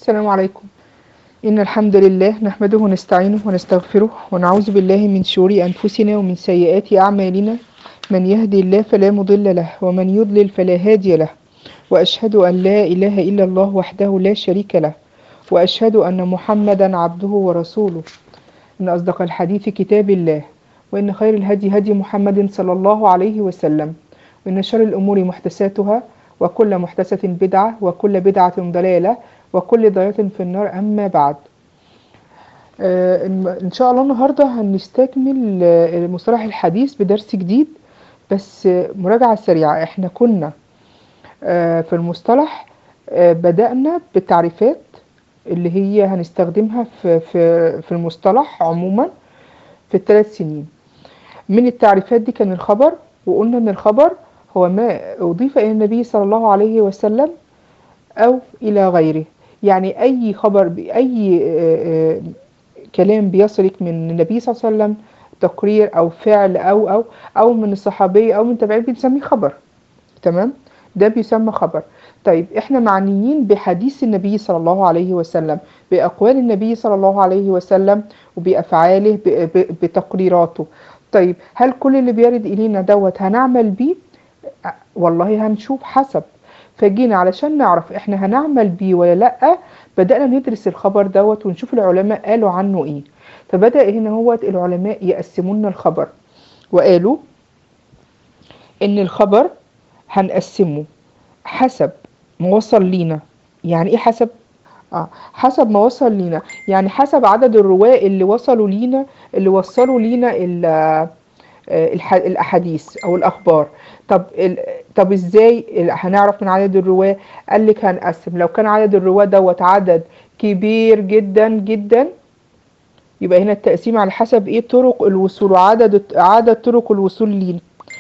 السلام عليكم إن الحمد لله نحمده ونستعينه ونستغفره ونعوذ بالله من شرور أنفسنا ومن سيئات أعمالنا من يهدي الله فلا مضل له ومن يضلل فلا هادي له وأشهد أن لا إله إلا الله وحده لا شريك له وأشهد أن محمدا عبده ورسوله إن أصدق الحديث كتاب الله وإن خير الهدي هدي محمد صلى الله عليه وسلم وإن شر الأمور محدثاتها وكل محدثة بدعة وكل بدعة ضلالة وكل ضلالة في النار أما بعد آه، إن شاء الله النهاردة هنستكمل آه، مصطلح الحديث بدرس جديد بس آه، مراجعة سريعة احنا كنا آه، في المصطلح آه، بدأنا بالتعريفات اللي هي هنستخدمها في في في المصطلح عموما في الثلاث سنين من التعريفات دي كان الخبر وقلنا ان الخبر هو ما أضيف إلى النبي صلى الله عليه وسلم أو إلى غيره يعني أي خبر أي آه، آه، كلام بيصلك من النبي صلى الله عليه وسلم تقرير أو فعل أو أو أو من الصحابية أو من تابعين بنسميه خبر تمام ده بيسمى خبر طيب احنا معنيين بحديث النبي صلى الله عليه وسلم بأقوال النبي صلى الله عليه وسلم وبأفعاله ب- ب- بتقريراته طيب هل كل اللي بيرد إلينا دوت هنعمل بيه والله هنشوف حسب فجينا علشان نعرف احنا هنعمل بيه ولا لأ بدأنا ندرس الخبر دوت ونشوف العلماء قالوا عنه ايه فبدأ هنا هو العلماء يقسمون الخبر وقالوا ان الخبر هنقسمه حسب ما وصل لينا يعني ايه حسب اه حسب ما وصل لينا يعني حسب عدد الرواة اللي وصلوا لينا اللي وصلوا لينا ال- آه، الح- الاحاديث او الاخبار طب ال... طب ازاي ال- هنعرف من عدد الرواه قال لك هنقسم لو كان عدد الرواه دوت عدد كبير جدا جدا يبقى هنا التقسيم على حسب ايه طرق الوصول وعدد عدد طرق الوصول لينا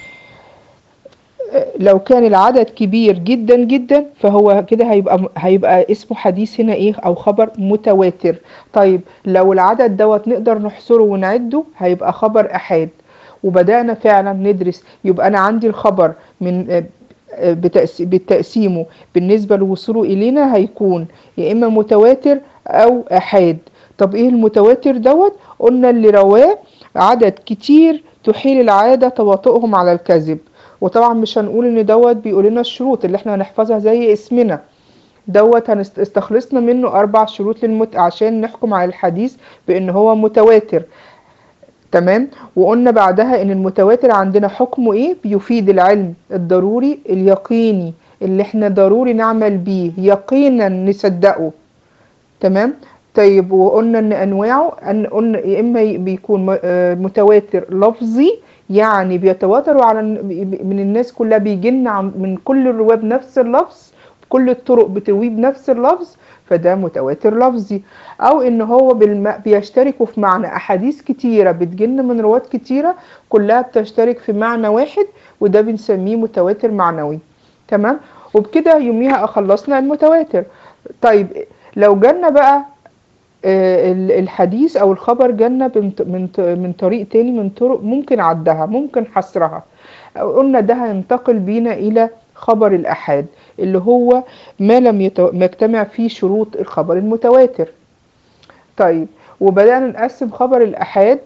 لو كان العدد كبير جدا جدا فهو كده هيبقى هيبقى اسمه حديث هنا ايه او خبر متواتر طيب لو العدد دوت نقدر نحصره ونعده هيبقى خبر احاد وبدأنا فعلا ندرس يبقى انا عندي الخبر من آه، آه، بتقس- بالتقسيمه بالنسبة لوصوله الينا هيكون يا اما متواتر او احاد طب ايه المتواتر دوت قلنا اللي رواه عدد كتير تحيل العادة تواطؤهم على الكذب وطبعا مش هنقول ان دوت بيقول لنا الشروط اللي احنا هنحفظها زي اسمنا دوت هنست- استخلصنا منه اربع شروط للمت عشان نحكم على الحديث بان هو متواتر تمام وقلنا بعدها ان المتواتر عندنا حكمه ايه بيفيد العلم الضروري اليقيني اللي احنا ضروري نعمل بيه يقينا نصدقه تمام طيب وقلنا ان انواعه ان قلنا يا اما ي- بيكون م- آه، متواتر لفظي يعني بيتواتروا على الن- من الناس كلها بيجي لنا من كل الرواه بنفس اللفظ كل الطرق بترويه بنفس اللفظ فده متواتر لفظي او ان هو بالم... بيشتركوا في معنى احاديث كتيره بتجيلنا من رواة كتيره كلها بتشترك في معنى واحد وده بنسميه متواتر معنوي تمام وبكده يوميها خلصنا المتواتر طيب لو جالنا بقى آه، ال- الحديث او الخبر جالنا من ط- من ط- من طريق تاني من طرق ممكن عدها ممكن حصرها أو قلنا ده هينتقل بينا الى خبر الآحاد اللي هو ما لم يتو... ما يجتمع فيه شروط الخبر المتواتر طيب وبدأنا نقسم خبر الآحاد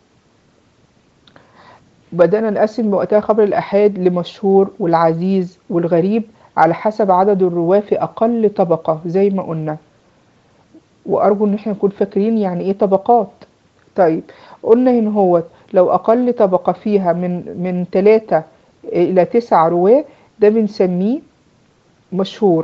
بدأنا نقسم وقتها خبر الآحاد لمشهور والعزيز والغريب على حسب عدد الرواة في أقل طبقة زي ما قلنا وأرجو إن احنا نكون فاكرين يعني إيه طبقات طيب قلنا هنا هو لو أقل طبقة فيها من من ثلاثة إلى تسع رواة ده بنسميه مشهور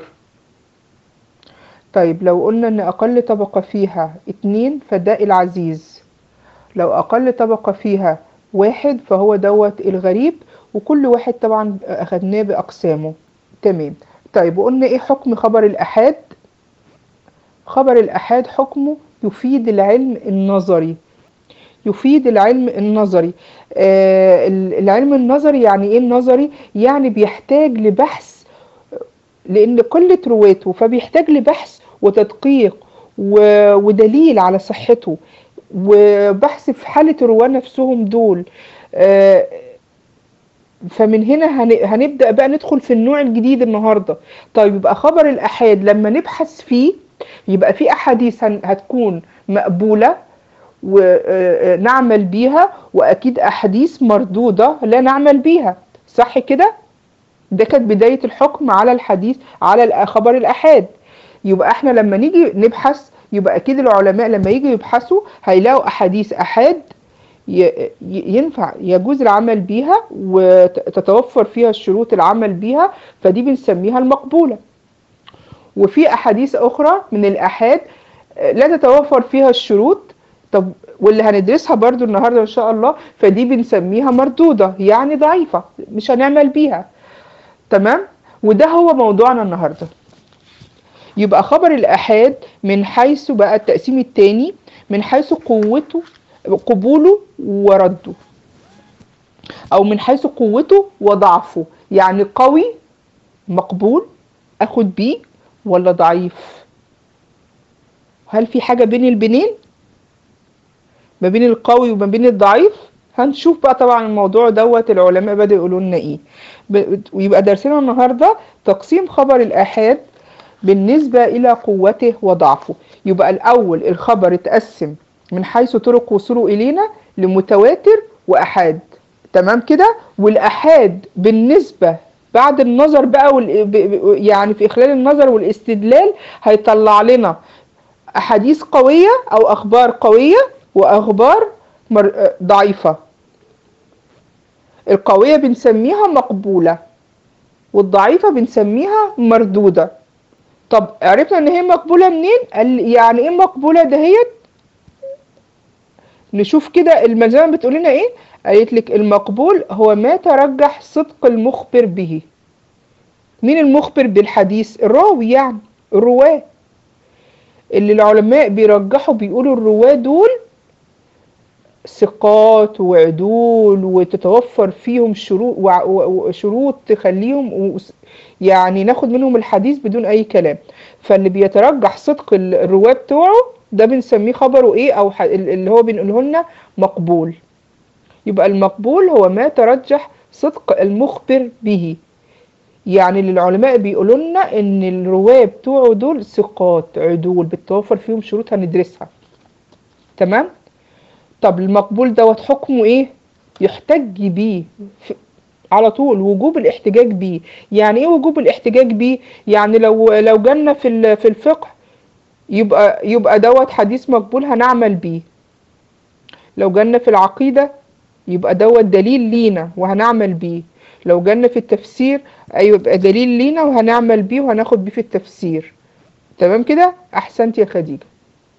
طيب لو قلنا إن أقل طبقة فيها اتنين فده العزيز لو أقل طبقة فيها واحد فهو دوت الغريب وكل واحد طبعا أخدناه بأقسامه تمام طيب وقلنا إيه حكم خبر الآحاد خبر الآحاد حكمه يفيد العلم النظري يفيد العلم النظري آه ال- العلم النظري يعني ايه النظري يعني بيحتاج لبحث لان قلة رواته فبيحتاج لبحث وتدقيق و- ودليل على صحته وبحث في حالة الرواة نفسهم دول آه فمن هنا هن- هنبدأ بقى ندخل في النوع الجديد النهاردة طيب يبقى خبر الأحاد لما نبحث فيه يبقى في احاديث هن- هتكون مقبولة ونعمل بيها واكيد احاديث مردودة لا نعمل بيها صح كده ده كانت بداية الحكم على الحديث على الأ- خبر الآحاد يبقى احنا لما نيجي نبحث يبقى أكيد العلماء لما يجوا يبحثوا هيلاقوا أحاديث آحاد ي- ي- ينفع يجوز العمل بيها وتتوفر فيها الشروط العمل بيها فدي بنسميها المقبولة وفي أحاديث أخرى من الآحاد آه، لا تتوفر فيها الشروط طب واللي هندرسها برضو النهاردة إن شاء الله فدي بنسميها مردودة يعني ضعيفة مش هنعمل بيها تمام وده هو موضوعنا النهارده يبقى خبر الآحاد من حيث بقى التقسيم التاني من حيث قوته قبوله ورده أو من حيث قوته وضعفه يعني قوي مقبول أخد بيه ولا ضعيف هل في حاجة بين البنين ما بين القوي وما بين الضعيف هنشوف بقى طبعا الموضوع دوت العلماء بدأوا يقولوا لنا ايه ب- ويبقى درسنا النهارده تقسيم خبر الآحاد بالنسبة إلى قوته وضعفه يبقى الأول الخبر اتقسم من حيث طرق وصوله إلينا لمتواتر وأحاد تمام كده والأحاد بالنسبة بعد النظر بقى وال... ب- ب- يعني في خلال النظر والاستدلال هيطلع لنا أحاديث قوية أو أخبار قوية وأخبار مر... ضعيفة القوية بنسميها مقبولة والضعيفة بنسميها مردودة طب عرفنا ان هي مقبولة منين قال يعني ايه مقبولة دهيت نشوف كده الملزمة بتقول لنا ايه قالت لك المقبول هو ما ترجح صدق المخبر به مين المخبر بالحديث الراوي يعني الرواة اللي العلماء بيرجحوا بيقولوا الرواة دول ثقات وعدول وتتوفر فيهم شروط وع- و- وشروط تخليهم و- يعني ناخد منهم الحديث بدون اي كلام فاللي بيترجح صدق ال- الرواة بتوعه ده بنسميه خبره ايه او ح- ال- اللي هو بنقوله لنا مقبول يبقى المقبول هو ما ترجح صدق المخبر به يعني اللي العلماء بيقولوا لنا ان الرواة بتوعه دول ثقات عدول بتتوفر فيهم شروط هندرسها تمام طب المقبول دوت حكمه ايه يحتج بيه ف- على طول وجوب الاحتجاج بيه يعني ايه وجوب الاحتجاج بيه يعني لو لو جالنا في ال- في الفقه يبقى يبقى دوت حديث مقبول هنعمل بيه لو جالنا في العقيدة يبقى دوت دليل لينا وهنعمل بيه لو جالنا في التفسير ايوه يبقى دليل لينا وهنعمل بيه وهناخد بيه في التفسير تمام كده احسنت يا خديجة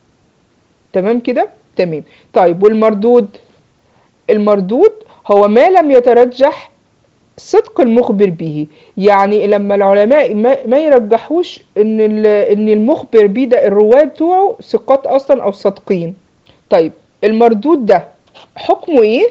تمام كده تمام طيب والمردود المردود هو ما لم يترجح صدق المخبر به يعني لما العلماء ما, ما يرجحوش ان ال- ان المخبر به ده الرواه بتوعه ثقات اصلا او صادقين طيب المردود ده حكمه ايه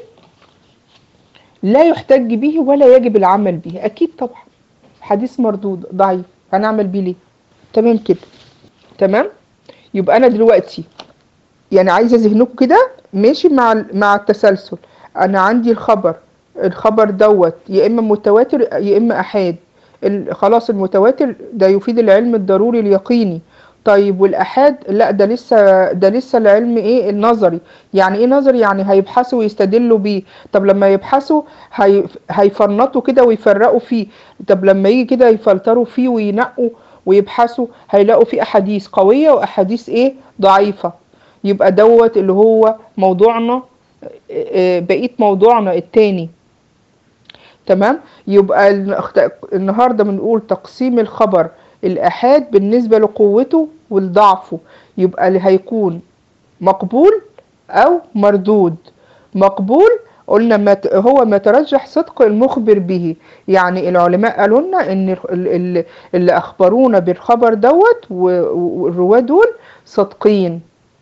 لا يحتج به ولا يجب العمل به اكيد طبعا حديث مردود ضعيف هنعمل بيه ليه تمام كده تمام يبقى انا دلوقتي يعني عايزه ذهنكم كده ماشي مع ال- مع التسلسل انا عندي الخبر الخبر دوت يا اما متواتر يا اما احاد ال- خلاص المتواتر ده يفيد العلم الضروري اليقيني طيب والاحاد لا ده لسه ده لسه العلم ايه النظري يعني ايه نظري يعني هيبحثوا ويستدلوا بيه طب لما يبحثوا هي هيفنطوا كده ويفرقوا فيه طب لما يجي كده يفلتروا فيه وينقوا ويبحثوا هيلاقوا فيه احاديث قويه واحاديث ايه ضعيفه يبقى دوت اللي هو موضوعنا آه، بقية موضوعنا التاني تمام يبقى النخ- النهارده بنقول تقسيم الخبر الآحاد بالنسبة لقوته ولضعفه يبقى اللي هيكون مقبول أو مردود مقبول قلنا ما ت- هو ما ترجح صدق المخبر به يعني العلماء قالوا لنا ان ال- ال- اللي اخبرونا بالخبر دوت و- و- والرواه دول صادقين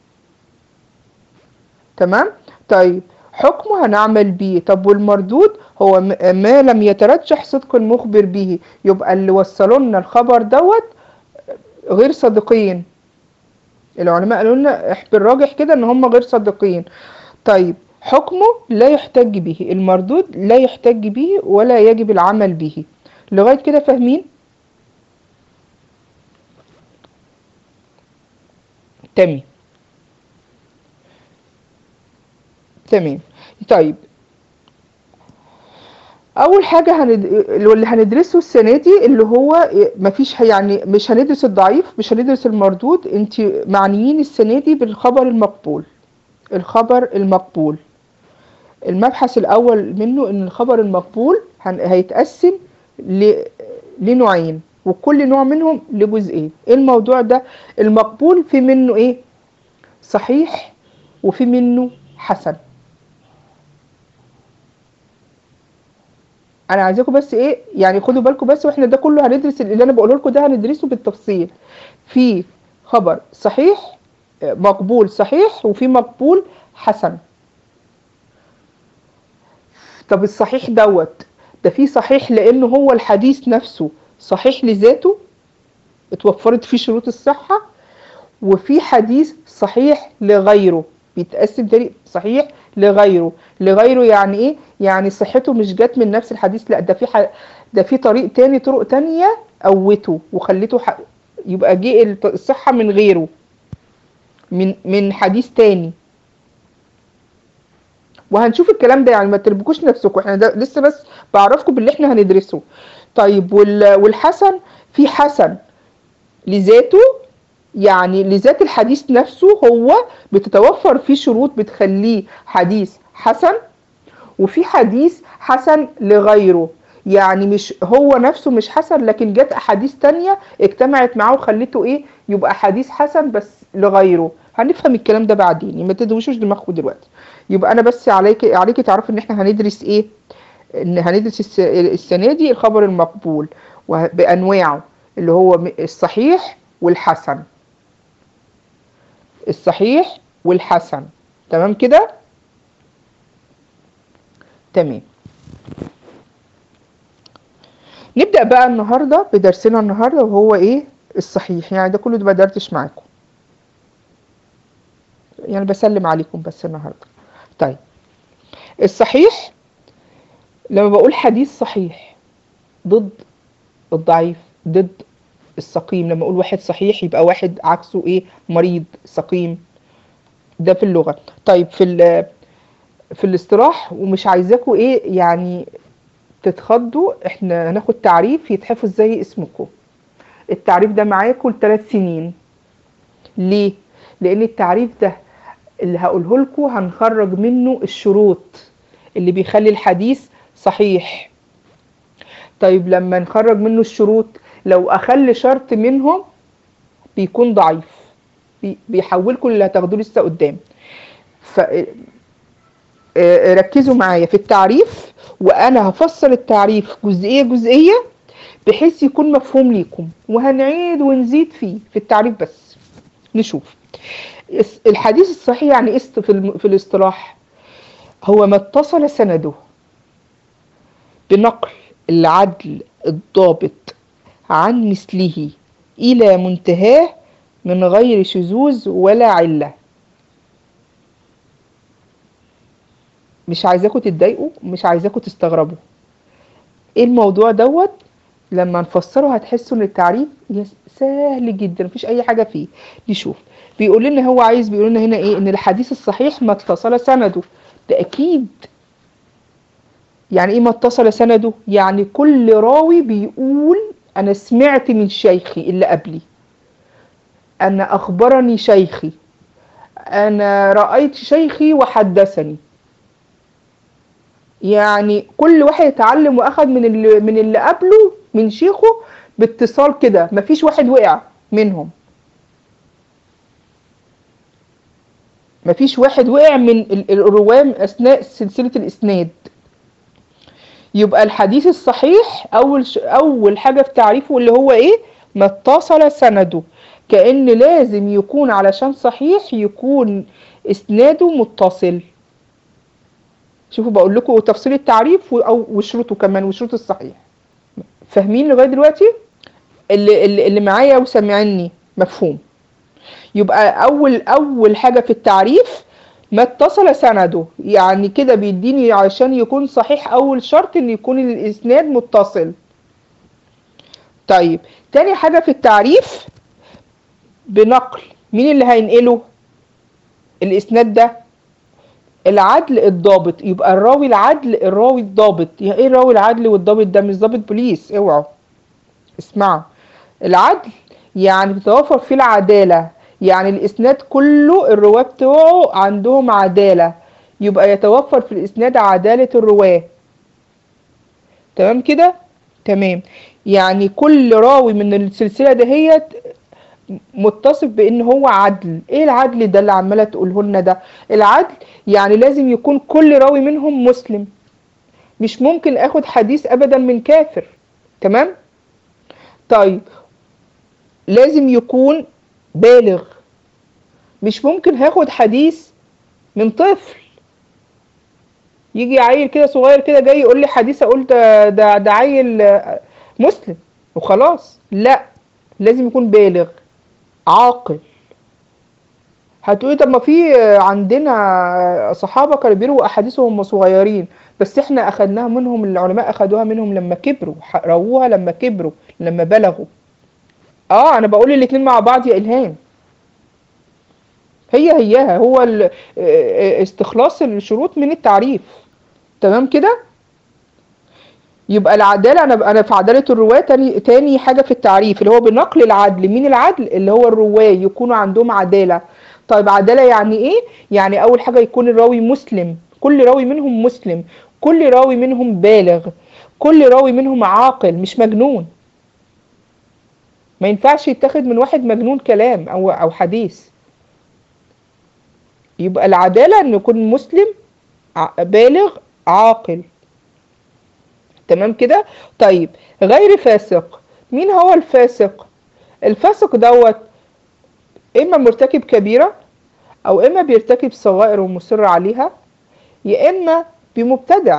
تمام طيب حكمه هنعمل بيه طب والمردود هو م- ما لم يترجح صدق المخبر به يبقى اللي وصلوا لنا الخبر دوت غير صادقين العلماء قالوا لنا إح- بالراجح كده ان هم غير صادقين طيب حكمه لا يحتج به المردود لا يحتج به ولا يجب العمل به لغاية كده فاهمين تمام تمام طيب اول حاجه هند... اللي هندرسه السنه دي اللي هو مفيش يعني مش هندرس الضعيف مش هندرس المردود انت معنيين السنه دي بالخبر المقبول الخبر المقبول المبحث الاول منه ان الخبر المقبول هن... هيتقسم ل... لنوعين وكل نوع منهم لجزئين ايه الموضوع ده المقبول في منه ايه صحيح وفي منه حسن انا عايزاكم بس ايه يعني خدوا بالكم بس واحنا ده كله هندرس اللي انا بقوله لكم ده هندرسه بالتفصيل في خبر صحيح مقبول صحيح وفي مقبول حسن طب الصحيح دوت ده في صحيح لانه هو الحديث نفسه صحيح لذاته اتوفرت فيه شروط الصحة وفي حديث صحيح لغيره بيتقسم تاني صحيح لغيره لغيره يعني ايه يعني صحته مش جت من نفس الحديث لا ده في ح... ده في طريق تاني طرق تانية قوته وخلته ح... يبقى جه الصحة من غيره من من حديث تاني وهنشوف الكلام ده يعني ما تربكوش نفسكم احنا ده لسه بس بعرفكم باللي احنا هندرسه طيب وال... والحسن في حسن لذاته يعني لذات الحديث نفسه هو بتتوفر فيه شروط بتخليه حديث حسن وفي حديث حسن لغيره يعني مش هو نفسه مش حسن لكن جت احاديث تانية اجتمعت معاه وخلته ايه يبقى حديث حسن بس لغيره هنفهم الكلام ده بعدين ما تدوشوش دماغكم دلوقتي يبقى انا بس عليك عليك تعرفوا ان احنا هندرس ايه ان هندرس السنه دي الخبر المقبول بانواعه اللي هو الصحيح والحسن الصحيح والحسن تمام كده تمام نبدأ بقى النهاردة بدرسنا النهاردة وهو ايه الصحيح يعني ده كله بدردش معاكم يعني بسلم عليكم بس النهاردة طيب الصحيح لما بقول حديث صحيح ضد الضعيف ضد السقيم لما اقول واحد صحيح يبقى واحد عكسه ايه مريض سقيم ده في اللغة طيب في في الاصطلاح ومش عايزاكم ايه يعني تتخضوا احنا هناخد تعريف يتحفظ زي اسمكم التعريف ده معاكم لثلاث سنين ليه لان التعريف ده اللي هقوله لكم هنخرج منه الشروط اللي بيخلي الحديث صحيح طيب لما نخرج منه الشروط لو اخل شرط منهم بيكون ضعيف بيحولكم اللي هتاخدوه لسه قدام ف ركزوا معايا في التعريف وانا هفسر التعريف جزئيه جزئيه بحيث يكون مفهوم ليكم وهنعيد ونزيد فيه في التعريف بس نشوف الحديث الصحيح يعني ايه في الاصطلاح هو ما اتصل سنده بنقل العدل الضابط عن مثله إلى منتهاه من غير شذوذ ولا علة مش عايزاكم تتضايقوا مش عايزاكم تستغربوا ايه الموضوع دوت لما نفسره هتحسوا ان التعريف سهل جدا مفيش اي حاجه فيه نشوف بيقول لنا هو عايز بيقول لنا هنا ايه ان الحديث الصحيح ما اتصل سنده ده اكيد يعني ايه ما اتصل سنده يعني كل راوي بيقول انا سمعت من شيخي اللي قبلي انا اخبرني شيخي انا رايت شيخي وحدثني يعني كل واحد اتعلم واخد من اللي من اللي قبله من شيخه باتصال كده مفيش واحد وقع منهم مفيش واحد وقع من الروام اثناء سلسله الاسناد يبقى الحديث الصحيح اول ش... اول حاجه في تعريفه اللي هو ايه ما اتصل سنده كأن لازم يكون علشان صحيح يكون اسناده متصل شوفوا بقول لكم تفصيل التعريف و... او وشروطه كمان وشروط الصحيح فاهمين لغايه دلوقتي اللي اللي, اللي معايا وسامعني مفهوم يبقى اول اول حاجه في التعريف ما اتصل سنده يعني كده بيديني عشان يكون صحيح اول شرط ان يكون الاسناد متصل طيب تاني حاجة في التعريف بنقل مين اللي هينقله الاسناد ده العدل الضابط يبقى الراوي العدل الراوي الضابط يعني ايه الراوي العدل والضابط ده مش ضابط بوليس اوعوا اسمعوا العدل يعني بتتوفر فيه العدالة يعني الاسناد كله الرواة بتوعه عندهم عدالة يبقى يتوفر في الاسناد عدالة الرواة تمام كده تمام يعني كل راوي من السلسلة دهيت متصف بان هو عدل ايه العدل ده اللي عماله تقوله لنا ده العدل يعني لازم يكون كل راوي منهم مسلم مش ممكن اخد حديث ابدا من كافر تمام طيب لازم يكون بالغ مش ممكن هاخد حديث من طفل يجي عيل كده صغير كده جاي يقول لي حديث اقول ده ده ده عيل مسلم وخلاص لا لازم يكون بالغ عاقل هتقولي طب ما في عندنا صحابة كانوا بيروا أحاديث وهم صغيرين بس احنا أخدناها منهم العلماء أخدوها منهم لما كبروا رووها لما كبروا لما بلغوا اه أنا بقول الاتنين مع بعض يا إلهام هي هيها هو استخلاص الشروط من التعريف تمام كده يبقى العدالة أنا أنا في عدالة الرواة تاني تاني حاجة في التعريف اللي هو بنقل العدل مين العدل اللي هو الرواة يكونوا عندهم عدالة طيب عدالة يعني إيه؟ يعني أول حاجة يكون الراوي مسلم كل راوي منهم مسلم كل راوي منهم بالغ كل راوي منهم عاقل مش مجنون ما ينفعش يتاخد من واحد مجنون كلام أو أو حديث يبقى العدالة إنه يكون مسلم بالغ عاقل تمام كده طيب غير فاسق مين هو الفاسق الفاسق دوت اما مرتكب كبيرة او اما بيرتكب صغائر ومصر عليها يا اما بمبتدع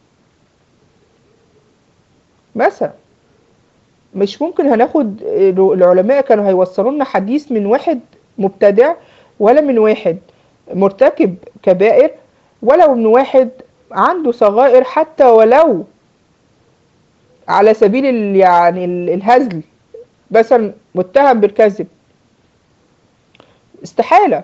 مثلا مش ممكن هناخد العلماء كانوا هيوصلوا لنا حديث من واحد مبتدع ولا من واحد مرتكب كبائر ولا من واحد عنده صغائر حتى ولو على سبيل ال يعني ال الهزل مثلا متهم بالكذب استحالة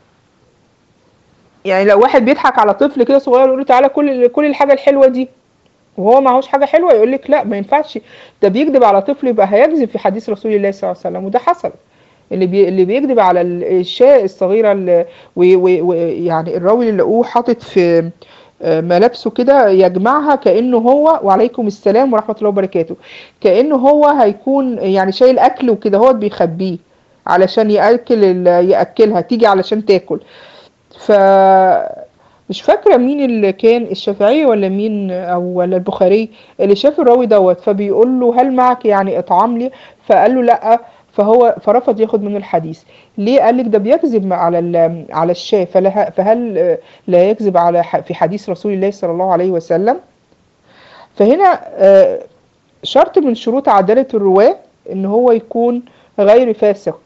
يعني لو واحد بيضحك على طفل كده صغير يقول له تعالى كل كل الحاجة الحلوة دي وهو معهوش حاجة حلوة يقول لك لا ما ينفعش ده بيكذب على طفل يبقى هيكذب في حديث رسول الله صلى الله عليه وسلم وده حصل اللي بي اللي بيكذب على الشاة الصغيرة اللي ويعني الراوي اللي لقوه حاطط في ملابسه كده يجمعها كأنه هو وعليكم السلام ورحمة الله وبركاته كأنه هو هيكون يعني شايل أكل وكده هو بيخبيه علشان يأكل يأكلها تيجي علشان تاكل ف مش فاكرة مين اللي كان الشافعي ولا مين أو ولا البخاري اللي شاف الراوي دوت فبيقول له هل معك يعني إطعام لي فقال له لأ فهو فرفض ياخد منه الحديث ليه قال لك ده بيكذب على على الشاه فلا فهل لا يكذب على في حديث رسول الله صلى الله عليه وسلم فهنا شرط من شروط عدالة الرواة ان هو يكون غير فاسق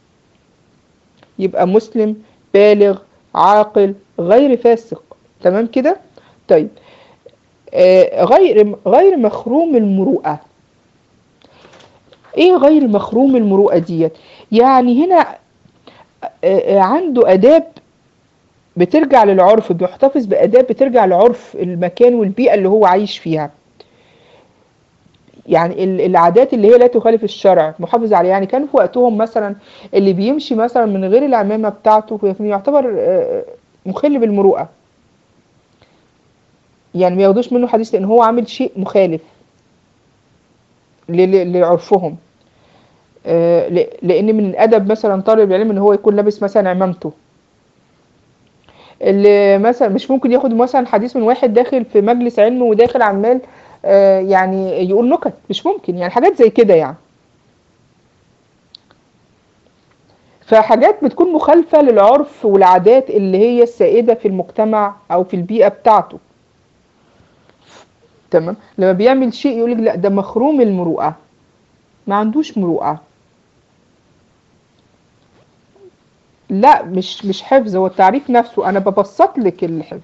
يبقى مسلم بالغ عاقل غير فاسق تمام كده طيب غير غير مخروم المروءه ايه غير مخروم المروءة ديت يعني هنا عنده اداب بترجع للعرف بيحتفظ باداب بترجع لعرف المكان والبيئة اللي هو عايش فيها يعني العادات اللي هي لا تخالف الشرع محافظ عليها يعني كان في وقتهم مثلا اللي بيمشي مثلا من غير العمامة بتاعته يعتبر مخل بالمروءة يعني ما ياخدوش منه حديث لان هو عامل شيء مخالف لعرفهم لان من الادب مثلا طالب العلم ان هو يكون لابس مثلا عمامته اللي مثلا مش ممكن ياخد مثلا حديث من واحد داخل في مجلس علم وداخل عمال يعني يقول نكت مش ممكن يعني حاجات زي كده يعني فحاجات بتكون مخالفة للعرف والعادات اللي هي السائدة في المجتمع او في البيئة بتاعته تمام لما بيعمل شيء يقول لك لا ده مخروم المروءه ما عندوش مروءه لا مش مش حفظ هو التعريف نفسه انا ببسط لك الحفظ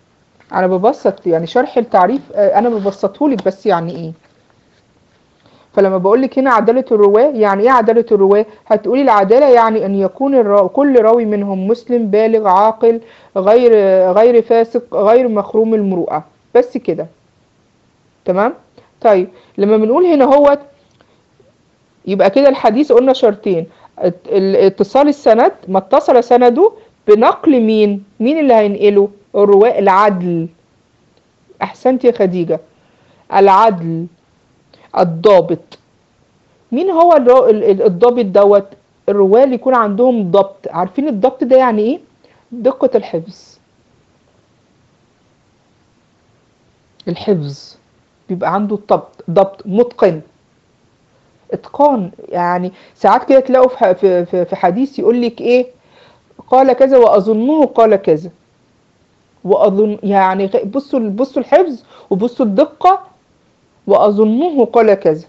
انا ببسط يعني شرح التعريف انا ببسطه لك بس يعني ايه فلما بقول لك هنا عدالة الرواة يعني ايه عدالة الرواة هتقولي العدالة يعني ان يكون الرا... كل راوي منهم مسلم بالغ عاقل غير غير فاسق غير مخروم المروءة بس كده تمام طيب لما بنقول هنا هو يبقى كده الحديث قلنا شرطين ات- ال- اتصال السند ما اتصل سنده بنقل مين مين اللي هينقله الرواة العدل احسنت يا خديجة العدل الضابط مين هو الرا- ال- ال- الضابط دوت الرواة اللي يكون عندهم ضبط عارفين الضبط ده يعني ايه دقة الحفظ الحفظ بيبقى عنده الضبط ضبط متقن اتقان يعني ساعات كده تلاقوا في ح- في في- في حديث يقول لك ايه قال كذا واظنه قال كذا واظن يعني غ- بصوا بصوا الحفظ وبصوا الدقة واظنه قال كذا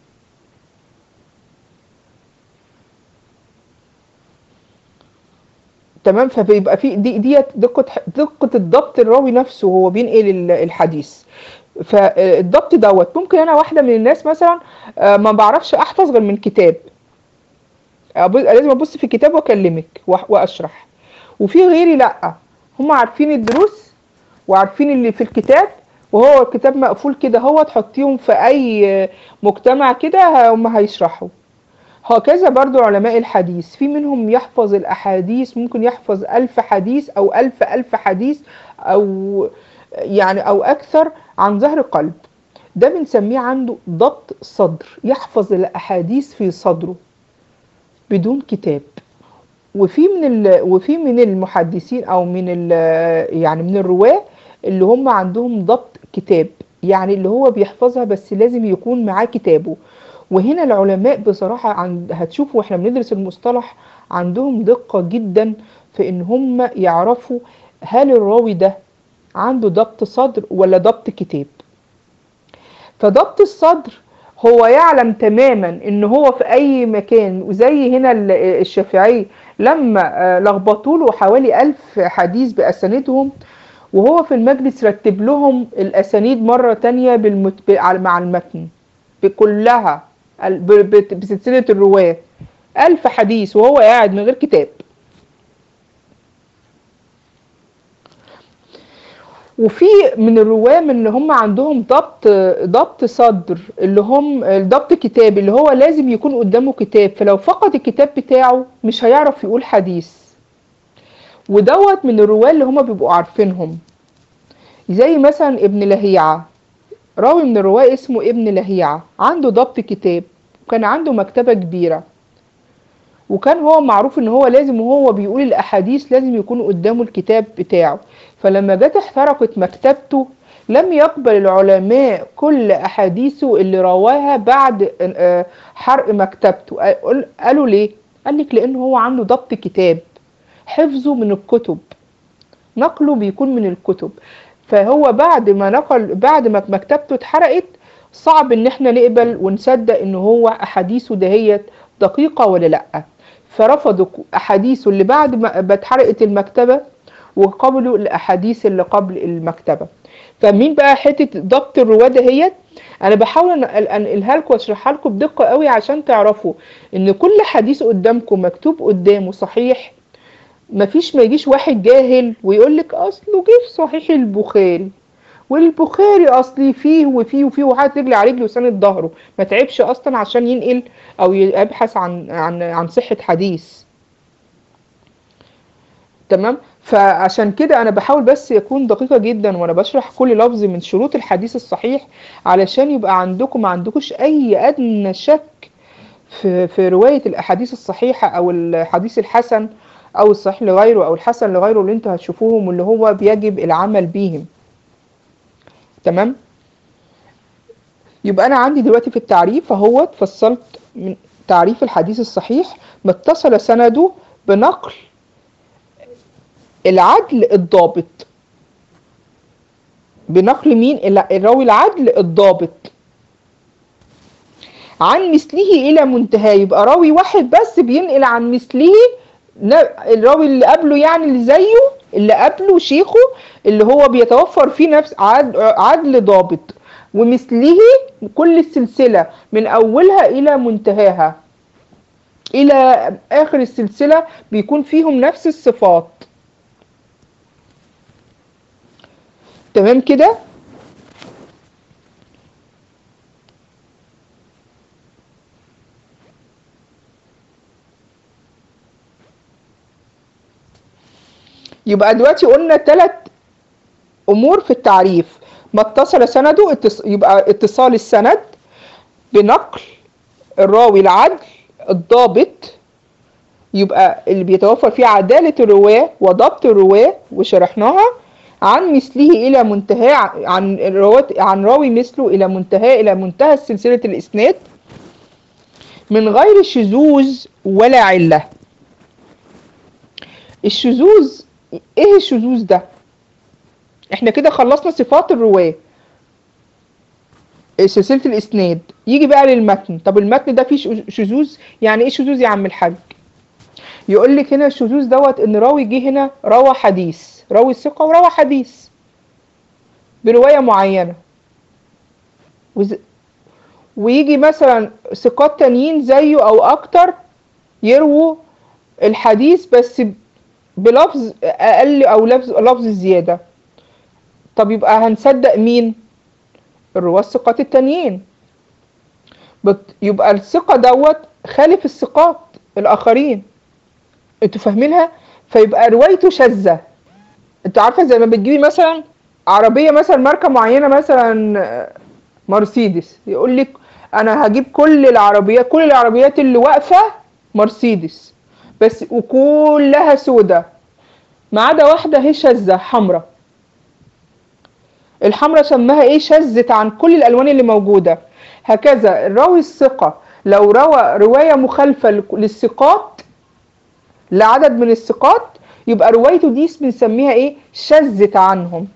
تمام فبيبقى في دي ديت دقة دقة الضبط الراوي نفسه وهو بينقل ال- الحديث فالضبط دوت ممكن انا واحدة من الناس مثلا آه، ما بعرفش احفظ غير من كتاب أبص- لازم ابص في الكتاب واكلمك وأح- واشرح وفي غيري لا هم عارفين الدروس وعارفين اللي في الكتاب وهو الكتاب مقفول كده هو تحطيهم في اي مجتمع كده هم هيشرحوا هكذا برضو علماء الحديث في منهم يحفظ الأحاديث ممكن يحفظ ألف حديث أو ألف ألف حديث أو يعني أو أكثر عن ظهر قلب ده بنسميه عنده ضبط صدر يحفظ الأحاديث في صدره بدون كتاب وفي من ال... وفي من المحدثين او من ال... يعني من الرواه اللي هم عندهم ضبط كتاب يعني اللي هو بيحفظها بس لازم يكون معاه كتابه وهنا العلماء بصراحة عند هتشوفوا واحنا بندرس المصطلح عندهم دقة جدا في ان هم يعرفوا هل الراوي ده عنده ضبط صدر ولا ضبط كتاب فضبط الصدر هو يعلم تماما ان هو في اي مكان وزي هنا ال- الشافعي لما آه، لخبطوا له حوالي ألف حديث بأسانيدهم وهو في المجلس رتب لهم الأسانيد مرة تانية بالمت... ب- على- مع المتن بكلها ال- ب- ب- بسلسلة الرواة ألف حديث وهو قاعد من غير كتاب وفي من الرواه من اللي هم عندهم ضبط ضبط صدر اللي هم ضبط كتاب اللي هو لازم يكون قدامه كتاب فلو فقد الكتاب بتاعه مش هيعرف يقول حديث ودوت من الرواه اللي هم بيبقوا عارفينهم زي مثلا ابن لهيعة راوي من الرواه اسمه ابن لهيعة عنده ضبط كتاب وكان عنده مكتبة كبيرة وكان هو معروف ان هو لازم وهو بيقول الاحاديث لازم يكون قدامه الكتاب بتاعه فلما جت احترقت مكتبته لم يقبل العلماء كل احاديثه اللي رواها بعد آه، حرق مكتبته قال- قالوا ليه قال لك لان هو عنده ضبط كتاب حفظه من الكتب نقله بيكون من الكتب فهو بعد ما نقل بعد ما مكتبته اتحرقت صعب ان احنا نقبل ونصدق ان هو احاديثه دهيت دقيقة ولا لا فرفضوا احاديثه اللي بعد ما ما اتحرقت المكتبة وقبلوا الاحاديث اللي قبل المكتبة فمين بقى حتة ضبط الرواة دهيت انا بحاول أن- انقلها لكم واشرحها لكم بدقة قوي عشان تعرفوا ان كل حديث قدامكم مكتوب قدامه صحيح مفيش ما يجيش واحد جاهل ويقول لك اصله جه في صحيح البخاري والبخاري اصلي فيه وفيه وفيه وحاطط رجل على رجل وساند ظهره ما تعبش اصلا عشان ينقل او يبحث عن عن عن صحة حديث تمام فعشان كده انا بحاول بس يكون دقيقة جدا وانا بشرح كل لفظ من شروط الحديث الصحيح علشان يبقى عندكم ما عندكوش اي ادنى شك في في رواية الاحاديث الصحيحة او الحديث الحسن او الصحيح لغيره او الحسن لغيره اللي انتوا هتشوفوهم واللي هو بيجب العمل بيهم تمام يبقى انا عندي دلوقتي في التعريف اهو فصلت من تعريف الحديث الصحيح ما اتصل سنده بنقل العدل الضابط بنقل مين الع- الراوي العدل الضابط عن مثله الى منتهاه يبقى راوي واحد بس بينقل عن مثله ن- الراوي اللي قبله يعني اللي زيه اللي قبله شيخه اللي هو بيتوفر فيه نفس عد- عدل ضابط ومثله كل السلسلة من أولها إلى منتهاها إلى آخر السلسلة بيكون فيهم نفس الصفات تمام كده يبقى دلوقتي قلنا ثلاث امور في التعريف ما اتصل سنده اتص... يبقى اتصال السند بنقل الراوي العدل الضابط يبقى اللي بيتوفر فيه عدالة الرواة وضبط الرواة وشرحناها عن مثله إلى منتهى عن رواة عن راوي مثله إلى منتهى إلى منتهى سلسلة الإسناد من غير شذوذ ولا علة الشذوذ ايه الشذوذ ده احنا كده خلصنا صفات الرواة سلسلة الاسناد يجي بقى للمتن طب المتن ده فيه شذوذ يعني ايه شذوذ يا عم الحاج يقول لك هنا الشذوذ دوت ان راوي جه هنا روى حديث راوي ثقة وروى حديث برواية معينة وز... ويجي مثلا ثقات تانيين زيه او اكتر يرووا الحديث بس بلفظ اقل او لفظ لفظ زياده طب يبقى هنصدق مين الرواه الثقات التانيين يبقى الثقه دوت خالف الثقات الاخرين انتوا فاهمينها فيبقى روايته شاذه انت عارفه زي ما بتجيبي مثلا عربيه مثلا ماركه معينه مثلا مرسيدس يقول لك انا هجيب كل العربيات كل العربيات اللي واقفه مرسيدس بس وكلها سودة ما عدا واحدة هي شاذة حمراء الحمراء سماها ايه شذت عن كل الالوان اللي موجودة هكذا الراوي الثقة لو روى رواية مخالفة للثقات لعدد من الثقات يبقى روايته دي بنسميها ايه شذت عنهم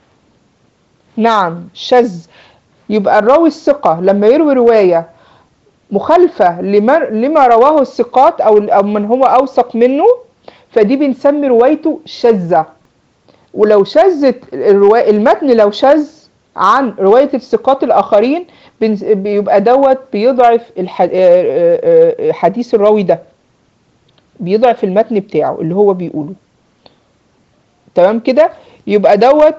نعم شذ يبقى الراوي الثقة لما يروي رواية مخالفة لما, لما رواه الثقات أو, أو من هو أوثق منه فدي بنسمي روايته شاذة ولو شذت الرواية المتن لو شذ عن رواية الثقات الآخرين بيبقى دوت بيضعف حديث الراوي ده بيضعف المتن بتاعه اللي هو بيقوله تمام كده يبقى دوت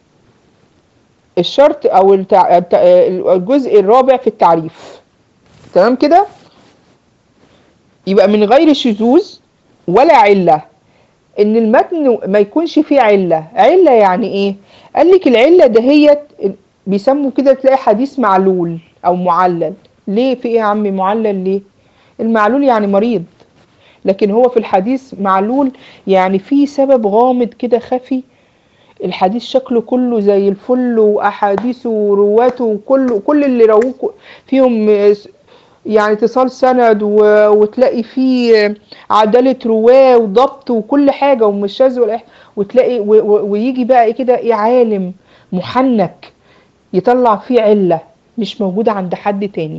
الشرط او الجزء الرابع في التعريف تمام كده يبقى من غير شذوذ ولا علة ان المتن ما يكونش فيه علة علة يعني ايه قال لك العلة دهيت بيسموا كده تلاقي حديث معلول او معلل ليه في ايه يا عمي معلل ليه المعلول يعني مريض لكن هو في الحديث معلول يعني في سبب غامض كده خفي الحديث شكله كله زي الفل واحاديثه ورواته وكله كل اللي رووه فيهم يعني اتصال سند و... وتلاقي فيه عدالة رواه وضبط وكل حاجة ومش شاذ ولا وتلاقي و... و... ويجي بقى ايه كده ايه عالم محنك يطلع فيه علة مش موجودة عند حد تاني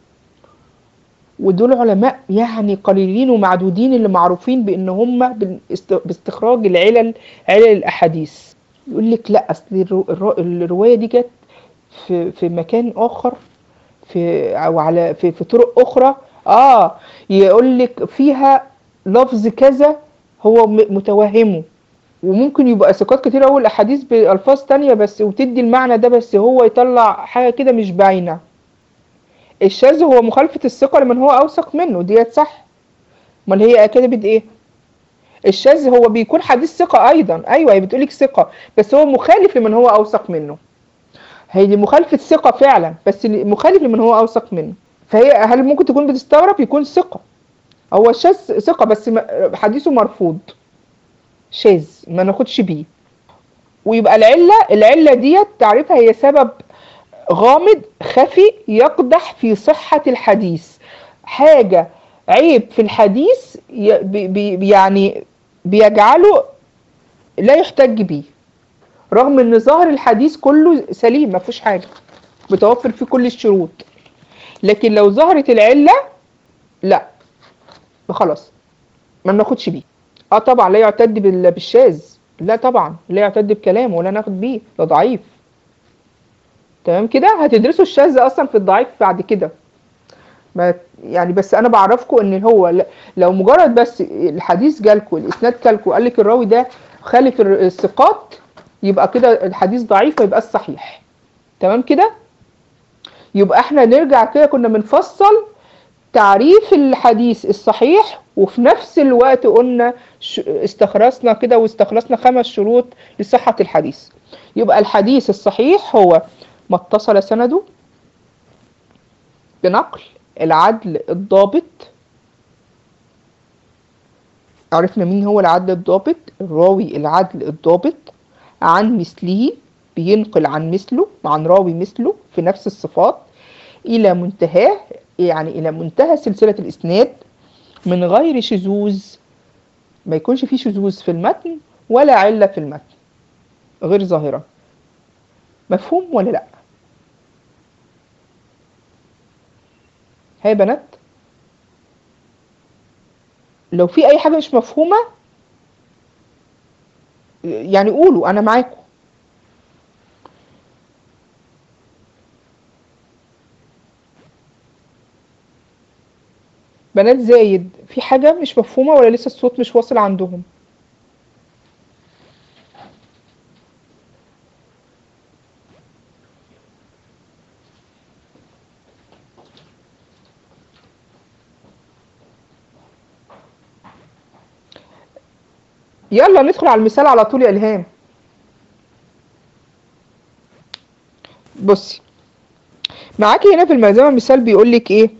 ودول علماء يعني قليلين ومعدودين اللي معروفين بان هم باستخراج العلل علل الاحاديث يقول لك لا اصل الرو... الروايه دي جت في في مكان اخر في او على في, في طرق اخرى اه يقول لك فيها لفظ كذا هو متوهمه وممكن يبقى ثقات كتير قوي الاحاديث بالفاظ تانية بس وتدي المعنى ده بس هو يطلع حاجه كده مش باينه الشاذ هو مخالفه الثقه لمن هو اوثق منه ديت صح امال هي كده ايه الشاذ هو بيكون حديث ثقه ايضا ايوه هي بتقولك ثقه بس هو مخالف لمن هو اوثق منه هي دي مخالفة ثقة فعلا بس مخالف لمن هو أوثق منه فهي هل ممكن تكون بتستغرب يكون ثقة هو شاذ ثقة بس حديثه مرفوض شاذ ما ناخدش بيه ويبقى العلة العلة ديت تعريفها هي سبب غامض خفي يقدح في صحة الحديث حاجة عيب في الحديث بي يعني بيجعله لا يحتج بيه رغم ان ظاهر الحديث كله سليم ما فيهوش حاجه بتوفر فيه كل الشروط لكن لو ظهرت العله لا خلاص ما بناخدش بيه اه طبعا لا يعتد بالشاذ لا طبعا لا يعتد بكلامه ولا ناخد بيه ده ضعيف تمام كده هتدرسوا الشاذ اصلا في الضعيف بعد كده ما يعني بس انا بعرفكم ان هو ل- لو مجرد بس الحديث جالكم الاسناد جالكم قال لك الراوي ده خالف الر- الثقات يبقى كده الحديث ضعيف ويبقى الصحيح تمام كده يبقى احنا نرجع كده كنا بنفصل تعريف الحديث الصحيح وفي نفس الوقت قلنا ش- استخلصنا كده واستخلصنا خمس شروط لصحة الحديث يبقى الحديث الصحيح هو ما اتصل سنده بنقل العدل الضابط عرفنا مين هو العدل الضابط الراوي العدل الضابط عن مثله بينقل عن مثله عن راوي مثله في نفس الصفات إلى منتهاه يعني إلى منتهى سلسلة الإسناد من غير شذوذ ما يكونش فيه شذوذ في المتن ولا علة في المتن غير ظاهرة مفهوم ولا لأ؟ ها يا بنات لو في أي حاجة مش مفهومة يعني قولوا أنا معاكم بنات زايد في حاجة مش مفهومة ولا لسه الصوت مش واصل عندهم يلا ندخل على المثال على طول يا إلهام بصي معاكي هنا في الملزمة مثال بيقول لك ايه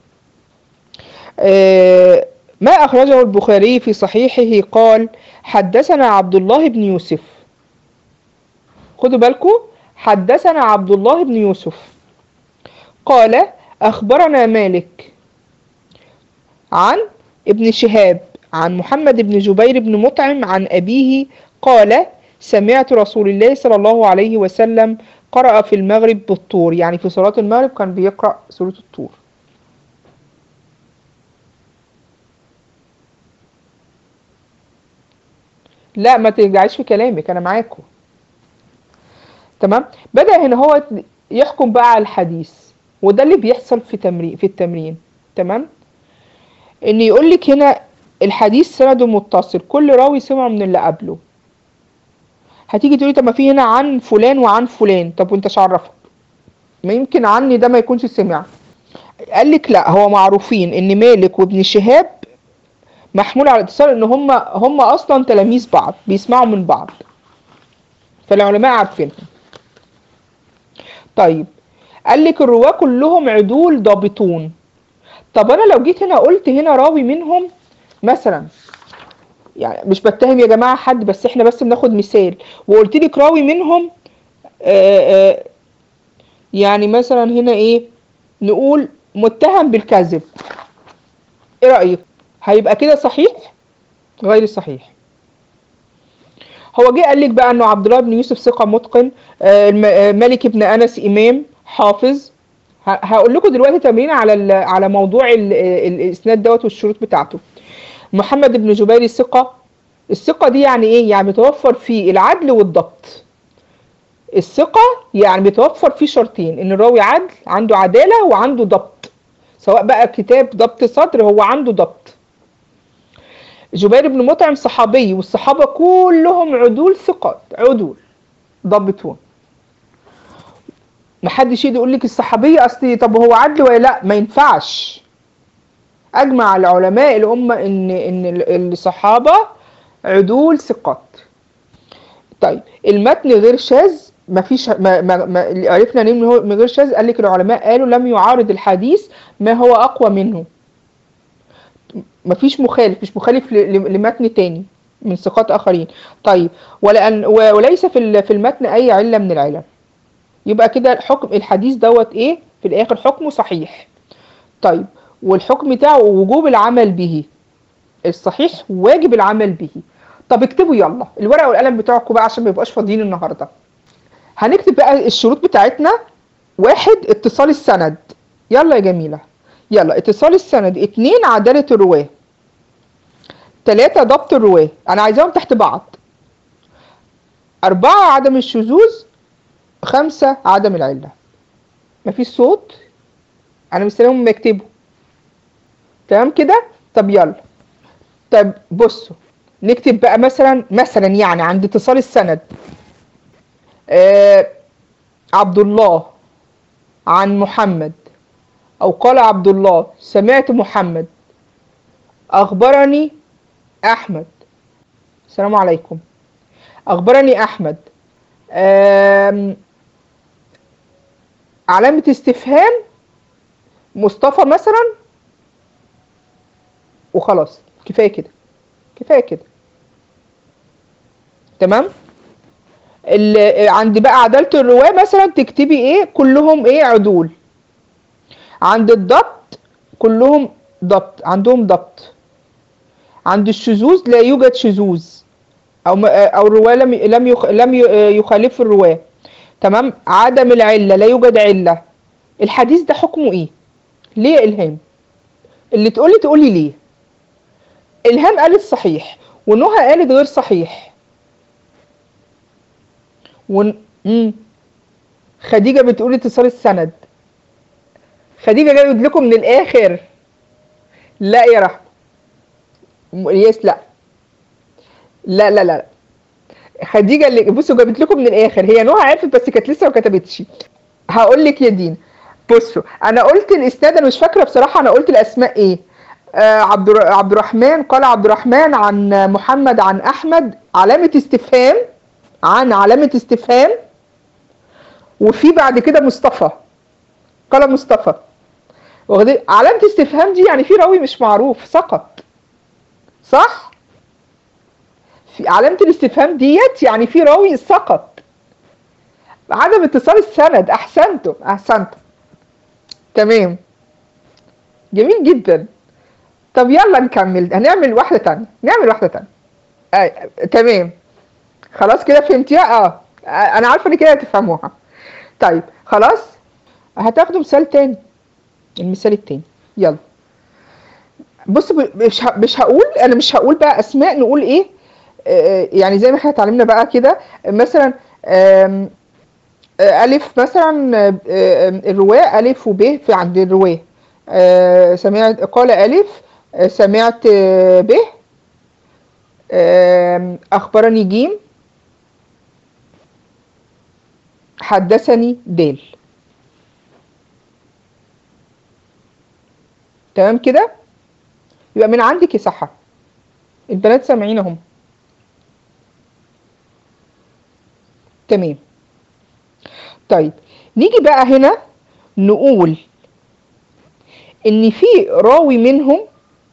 آه ما أخرجه البخاري في صحيحه قال حدثنا عبد الله بن يوسف خدوا بالكم حدثنا عبد الله بن يوسف قال أخبرنا مالك عن ابن شهاب عن محمد بن جبير بن مطعم عن أبيه قال سمعت رسول الله صلى الله عليه وسلم قرأ في المغرب بالطور يعني في صلاة المغرب كان بيقرأ سورة الطور لا ما ترجعيش في كلامك انا معاكم تمام بدأ هنا هو يحكم بقى على الحديث وده اللي بيحصل في تمرين في التمرين تمام ان يقول لك هنا الحديث سنده متصل كل راوي سمع من اللي قبله هتيجي تقولي طب ما في هنا عن فلان وعن فلان طب وانت عرفك ما يمكن عني ده ما يكونش سمع قال لك لا هو معروفين ان مالك وابن شهاب محمول على الاتصال ان هم هم اصلا تلاميذ بعض بيسمعوا من بعض فالعلماء عارفينهم طيب قال لك الرواه كلهم عدول ضابطون طب انا لو جيت هنا قلت هنا راوي منهم مثلا يعني مش بتهم يا جماعه حد بس احنا بس بناخد مثال وقلت لك راوي منهم آآ آآ يعني مثلا هنا ايه نقول متهم بالكذب ايه رايك هيبقى كده صحيح غير صحيح هو جه قال لك بقى انه عبد الله بن يوسف ثقه متقن مالك بن انس امام حافظ هقول لكم دلوقتي تمرين على على موضوع الاسناد دوت والشروط بتاعته محمد بن جبير الثقه الثقه دي يعني ايه يعني بيتوفر فيه العدل والضبط الثقه يعني بيتوفر فيه شرطين ان الراوي عدل عنده عداله وعنده ضبط سواء بقى كتاب ضبط صدر هو عنده ضبط جبير بن مطعم صحابي والصحابة كلهم عدول ثقات عدول ضبطون محدش يجي يقول لك الصحابي اصلي طب هو عدل ولا لا ما ينفعش اجمع العلماء الامه ان ان الصحابه عدول ثقات طيب المتن غير شاذ ما فيش ما ما, ما اللي عرفنا ليه من غير شاذ قال لك العلماء قالوا لم يعارض الحديث ما هو اقوى منه مفيش مخالف مش مخالف لمتن تاني من ثقات اخرين طيب ولأن وليس في في المتن اي عله من العلل يبقى كده حكم الحديث دوت ايه في الاخر حكمه صحيح طيب والحكم بتاعه وجوب العمل به الصحيح واجب العمل به طب اكتبوا يلا الورقه والقلم بتوعكم بقى عشان ما يبقاش فاضيين النهارده هنكتب بقى الشروط بتاعتنا واحد اتصال السند يلا يا جميله يلا اتصال السند اتنين عدالة الرواة تلاتة ضبط الرواة انا عايزاهم تحت بعض اربعة عدم الشذوذ خمسة عدم العلة مفيش صوت انا مستنيهم يكتبوا تمام كده طب يلا طب بصوا نكتب بقى مثلا مثلا يعني عند اتصال السند آه عبد الله عن محمد او قال عبد الله سمعت محمد اخبرني احمد السلام عليكم اخبرني احمد آم، علامة استفهام مصطفى مثلا وخلاص كفاية كده كفاية كده تمام ال- عند بقى عدالة الرواة مثلا تكتبي ايه كلهم ايه عدول عند الضبط كلهم ضبط عندهم ضبط عند الشذوذ لا يوجد شذوذ او م- او الرواه لم لم يخ لم ي- يخالف الرواه تمام عدم العله لا يوجد عله الحديث ده حكمه ايه ليه يا الهام اللي تقولي تقولي ليه الهام قالت صحيح ونهى قالت غير صحيح ون... مم. خديجه بتقول اتصال السند خديجه جايب لكم من الاخر لا يا رحمه م- يس لا لا لا لا خديجه اللي بصوا جابت لكم من الاخر هي نوها عرفت بس كانت لسه ما كتبتش هقول لك يا دين بصوا انا قلت الاسناد انا مش فاكره بصراحه انا قلت الاسماء ايه آه عبد الر- عبد الرحمن قال عبد الرحمن عن محمد عن احمد علامه استفهام عن علامه استفهام وفي بعد كده مصطفى قال مصطفى واخدين علامه استفهام دي يعني في راوي مش معروف سقط صح في علامة الاستفهام ديت يعني في راوي سقط عدم اتصال السند احسنتم احسنتم تمام جميل جدا طب يلا نكمل هنعمل واحدة تانية نعمل واحدة تانية آه. تمام خلاص كده فهمتيها اه آه، انا عارفة ان كده هتفهموها طيب خلاص هتاخدوا مثال تاني المثال التاني يلا بص ب- مش ه- مش هقول انا مش هقول بقى اسماء نقول ايه آه، يعني زي ما احنا اتعلمنا بقى كده مثلا آم، آه، ألف مثلا آه، آه، الرواة ألف وب في عند الرواة آه، سمعت قال ألف آه، سمعت آه، ب آم، أخبرني جيم حدثني دال تمام كده يبقى من عندك يا صحة البنات سامعين اهم تمام طيب نيجي بقى هنا نقول ان في راوي منهم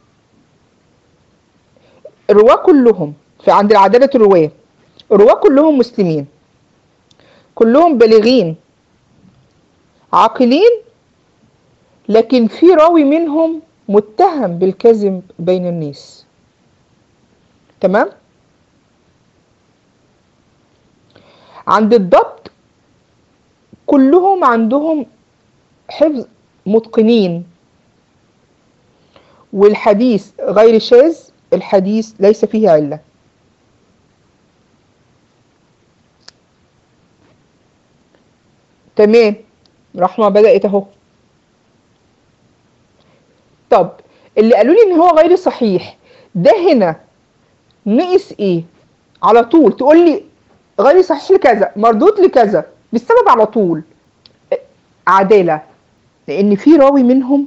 الرواة كلهم في عند العدالة الرواة الرواة كلهم مسلمين كلهم بالغين عاقلين لكن في راوي منهم متهم بالكذب بين الناس تمام عند الضبط كلهم عندهم حفظ متقنين والحديث غير شاذ الحديث ليس فيه علة تمام رحمة بدأت اهو طب اللي قالوا لي ان هو غير صحيح ده هنا نقص ايه على طول تقول لي غير صحيح لكذا مردود لكذا بالسبب على طول عدالة لان في راوي منهم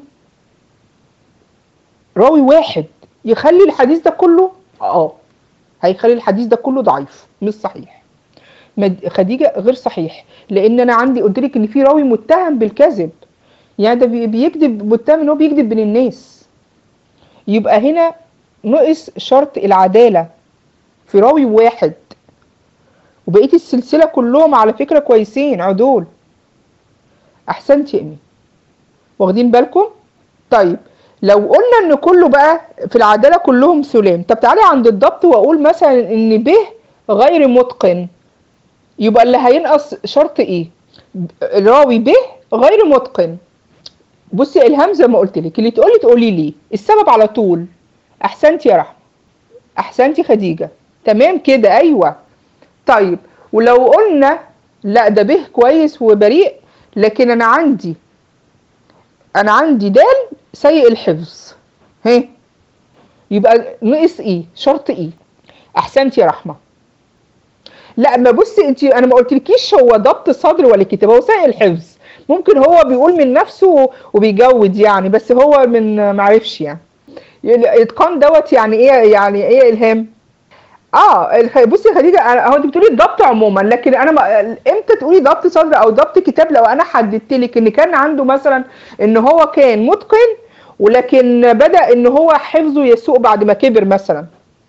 راوي واحد يخلي الحديث ده كله اه هيخلي الحديث ده كله ضعيف مش صحيح مد- خديجة غير صحيح لان انا عندي قلت لك ان في راوي متهم بالكذب يعني ده بي- بيكذب متهم ان هو بيكذب بين الناس يبقى هنا نقص شرط العدالة في راوي واحد وبقية السلسلة كلهم على فكرة كويسين عدول احسنت يا امي واخدين بالكم طيب لو قلنا ان كله بقى في العدالة كلهم سلام طب تعالي عند الضبط واقول مثلا ان ب غير متقن يبقى اللي هينقص شرط ايه الراوي ب غير متقن بصي الهام زي ما قلت لك اللي تقولي تقولي ليه السبب على طول احسنتي يا رحمه احسنتي خديجه تمام كده ايوه طيب ولو قلنا لا ده به كويس وبريء لكن انا عندي انا عندي دال سيء الحفظ ها يبقى نقص ايه شرط ايه احسنتي يا رحمه لا ما بصي انت انا ما قلتلكيش هو ضبط صدر ولا كتاب هو سيء الحفظ ممكن هو بيقول من نفسه وبيجود يعني بس هو من معرفش يعني الاتقان دوت يعني ايه يعني ايه الهام اه الخ- بصي يا خديجه أنا- هو انت بتقولي الضبط عموما لكن انا ما امتى تقولي ضبط صدر او ضبط كتاب لو انا حددت لك ان كان عنده مثلا ان هو كان متقن ولكن بدا ان هو حفظه يسوء بعد ما كبر مثلا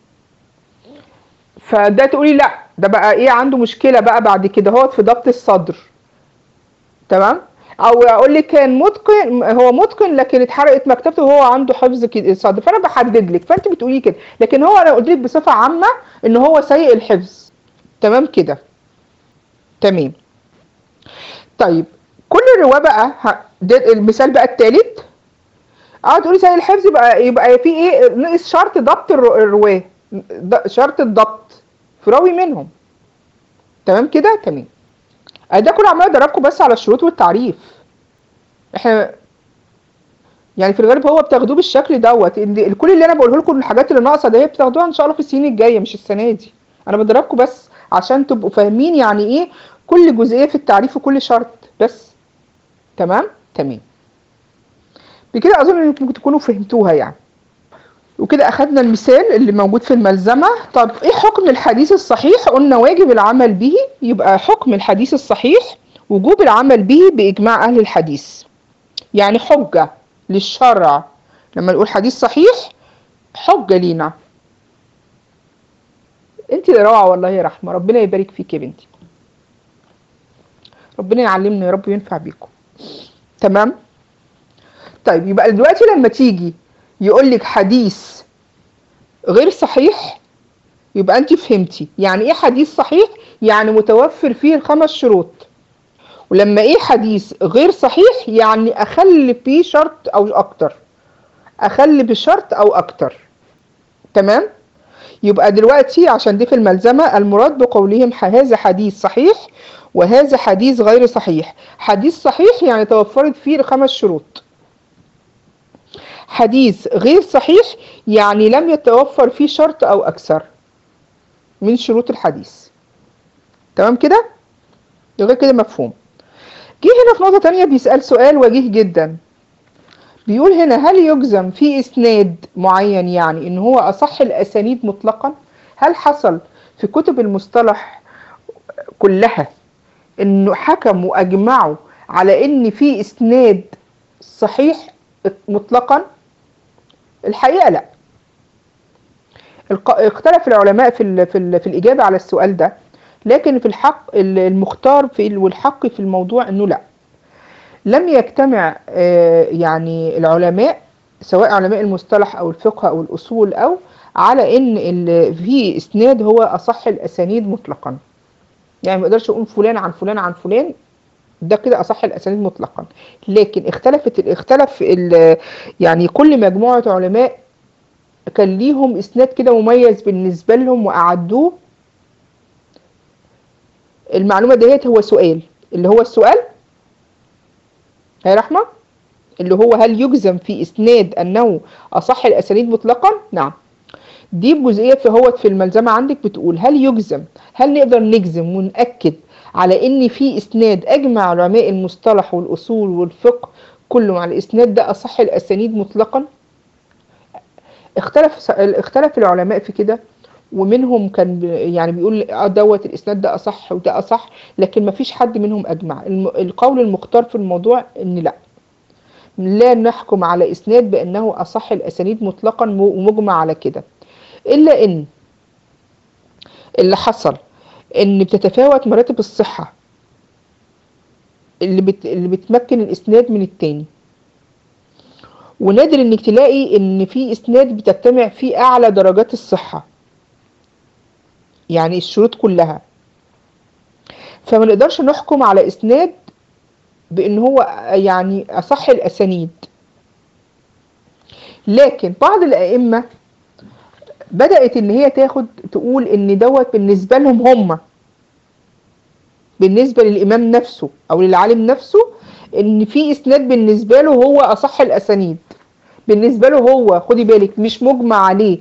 فده تقولي لا ده بقى ايه عنده مشكله بقى بعد كده هو في ضبط الصدر تمام او اقول لك كان متقن هو متقن لكن اتحرقت مكتبته وهو عنده حفظ ك- صدر فانا بحدد لك فانت بتقولي كده لكن هو انا قلت لك بصفه عامه ان هو سيء الحفظ تمام كده تمام طيب كل الرواه بقى ه- ده المثال بقى الثالث اه تقولي سيء الحفظ يبقى يبقى في ايه نقص شرط ضبط الر- الرواه ض- شرط الضبط في راوي منهم تمام كده تمام أنا ده كله عمال ادربكم بس على الشروط والتعريف احنا يعني في الغالب هو بتاخدوه بالشكل دوت إن كل اللي انا بقوله لكم الحاجات اللي ناقصه دي بتاخدوها ان شاء الله في السنين الجايه مش السنه دي انا بدربكم بس عشان تبقوا فاهمين يعني ايه كل جزئيه في التعريف وكل شرط بس تمام تمام بكده اظن انكم ممكن تكونوا فهمتوها يعني وكده اخدنا المثال اللي موجود في الملزمه طب ايه حكم الحديث الصحيح قلنا واجب العمل به يبقى حكم الحديث الصحيح وجوب العمل به باجماع اهل الحديث يعني حجه للشرع لما نقول حديث صحيح حجه لينا انت اللي روعه والله يا رحمه ربنا يبارك فيك يا بنتي ربنا يعلمنا يا رب وينفع بيكم تمام طيب يبقى دلوقتي لما تيجي يقول لك حديث غير صحيح يبقى انت فهمتي يعني ايه حديث صحيح يعني متوفر فيه الخمس شروط ولما ايه حديث غير صحيح يعني اخل فيه شرط او اكتر اخل بشرط او اكتر تمام يبقى دلوقتي عشان دي في الملزمة المراد بقولهم هذا حديث صحيح وهذا حديث غير صحيح حديث صحيح يعني توفرت فيه الخمس شروط حديث غير صحيح يعني لم يتوفر فيه شرط أو أكثر من شروط الحديث تمام كده غير كده مفهوم جه هنا في نقطة تانية بيسأل سؤال وجيه جدا بيقول هنا هل يجزم في إسناد معين يعني إن هو أصح الأسانيد مطلقا هل حصل في كتب المصطلح كلها إنه حكموا وأجمعوا على إن في إسناد صحيح مطلقا الحقيقة لا الق- اختلف العلماء في ال في, ال في الإجابة على السؤال ده لكن في الحق ال- المختار في ال- والحق في الموضوع انه لا لم يجتمع آه، يعني العلماء سواء علماء المصطلح او الفقه او الاصول او على ان ال- في اسناد هو اصح الاسانيد مطلقا يعني ما اقدرش اقول فلان عن فلان عن فلان ده كده اصح الاسانيد مطلقا لكن اختلفت ال- اختلف ال- يعني كل مجموعه علماء كان ليهم اسناد كده مميز بالنسبه لهم واعدوه المعلومه ديت هو سؤال اللي هو السؤال يا رحمه اللي هو هل يجزم في اسناد انه اصح الاسانيد مطلقا نعم دي بجزئيه في هو في الملزمه عندك بتقول هل يجزم هل نقدر نجزم ونأكد على ان في اسناد اجمع علماء المصطلح والاصول والفقه كلهم على الاسناد ده اصح الاسانيد مطلقا اختلف اختلف العلماء في كده ومنهم كان بي- يعني بيقول اه دوت الاسناد ده اصح وده اصح لكن ما فيش حد منهم اجمع الم- القول المختار في الموضوع ان لا لا نحكم على اسناد بانه اصح الاسانيد مطلقا م- ومجمع على كده الا ان اللي حصل ان بتتفاوت مراتب الصحة اللي بت... اللي بتمكن الاسناد من التاني ونادر انك تلاقي ان في اسناد بتجتمع فيه اعلى درجات الصحة يعني الشروط كلها فما نقدرش نحكم على اسناد بان هو يعني اصح الاسانيد لكن بعض الائمه بدات ان هي تاخد تقول ان دوت بالنسبه لهم هم بالنسبة للإمام نفسه أو للعالم نفسه إن في إسناد بالنسبة له هو أصح الأسانيد بالنسبة له هو خدي بالك مش مجمع عليه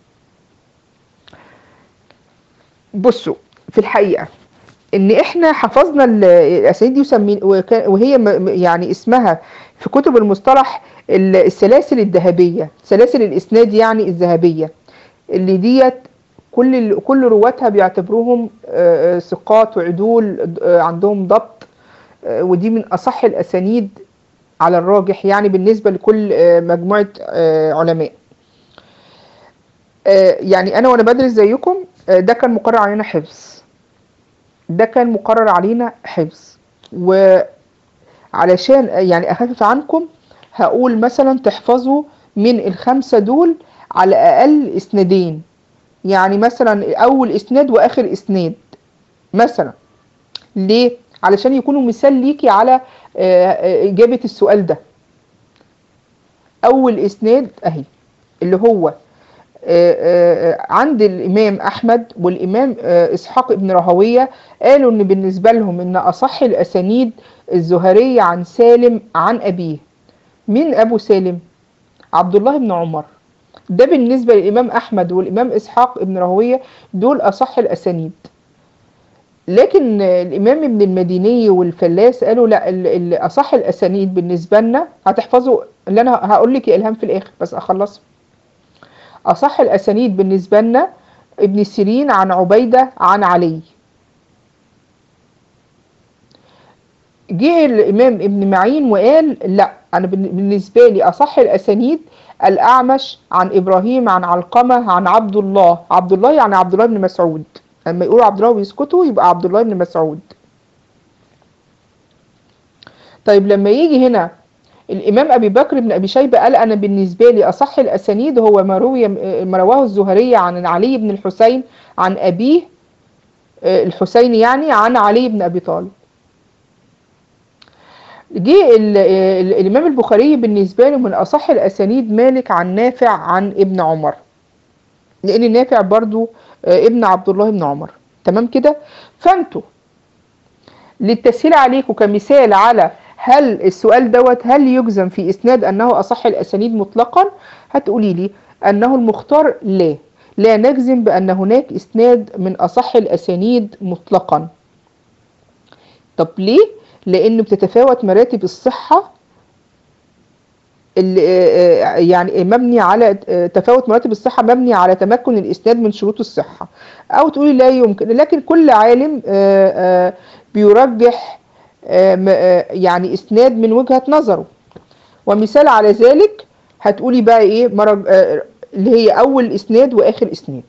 بصوا في الحقيقة ان احنا حفظنا ال- الاسانيد دي وسمين وكا- وهي م- م- يعني اسمها في كتب المصطلح ال- السلاسل الذهبية سلاسل الاسناد يعني الذهبية اللي ديت كل ال- كل رواتها بيعتبروهم آه، آه، ثقات وعدول آه، عندهم ضبط آه، ودي من اصح الاسانيد على الراجح يعني بالنسبة لكل آه، مجموعة آه، علماء آه، يعني انا وانا بدرس زيكم آه، ده كان مقرر علينا حفظ ده كان مقرر علينا حفظ وعلشان يعني اخفف عنكم هقول مثلا تحفظوا من الخمسة دول على اقل اسنادين يعني مثلا اول اسناد واخر اسناد مثلا ليه علشان يكونوا مثال ليكي على آه، آه، اجابة السؤال ده اول اسناد اهي اللي هو آه، آه، عند الإمام أحمد والإمام آه، إسحاق ابن راهوية قالوا إن بالنسبة لهم إن أصح الأسانيد الزهرية عن سالم عن أبيه مين أبو سالم؟ عبد الله بن عمر ده بالنسبة للإمام أحمد والإمام إسحاق ابن راهوية دول أصح الأسانيد لكن الإمام ابن المديني والفلاس قالوا لا ال- ال- أصح الأسانيد بالنسبة لنا هتحفظوا اللي أنا هقول لك يا إلهام في الآخر بس أخلص أصح الأسانيد بالنسبة لنا ابن سيرين عن عبيدة عن علي جه الإمام ابن معين وقال لا أنا بالن- بالنسبة لي أصح الأسانيد الأعمش عن إبراهيم عن علقمة عن عبد الله عبد الله يعني عبد الله بن مسعود لما يقولوا عبد الله ويسكتوا يبقى عبد الله بن مسعود طيب لما يجي هنا الإمام أبي بكر بن أبي شيبة قال أنا بالنسبة لي أصح الأسانيد هو ما روي ما رواه الزهري عن علي بن الحسين عن أبيه آه، الحسين يعني عن علي بن أبي طالب جه ال- ال- الإمام البخاري بالنسبة له من أصح الأسانيد مالك عن نافع عن ابن عمر لأن نافع برضو آه، ابن عبد الله بن عمر تمام كده فانتوا للتسهيل عليكم كمثال على هل السؤال دوت هل يجزم في إسناد أنه أصح الأسانيد مطلقا هتقولي لي أنه المختار لا لا نجزم بأن هناك إسناد من أصح الأسانيد مطلقا طب ليه؟ لأنه بتتفاوت مراتب الصحة اللي آه، آه، يعني مبني على آه، تفاوت مراتب الصحة مبني على تمكن الإسناد من شروط الصحة أو تقولي لا يمكن لكن كل عالم آه، آه، بيرجح آه، م- آه، يعني إسناد من وجهة نظره ومثال على ذلك هتقولي بقى إيه مرج... آه، اللي هي أول إسناد وآخر إسناد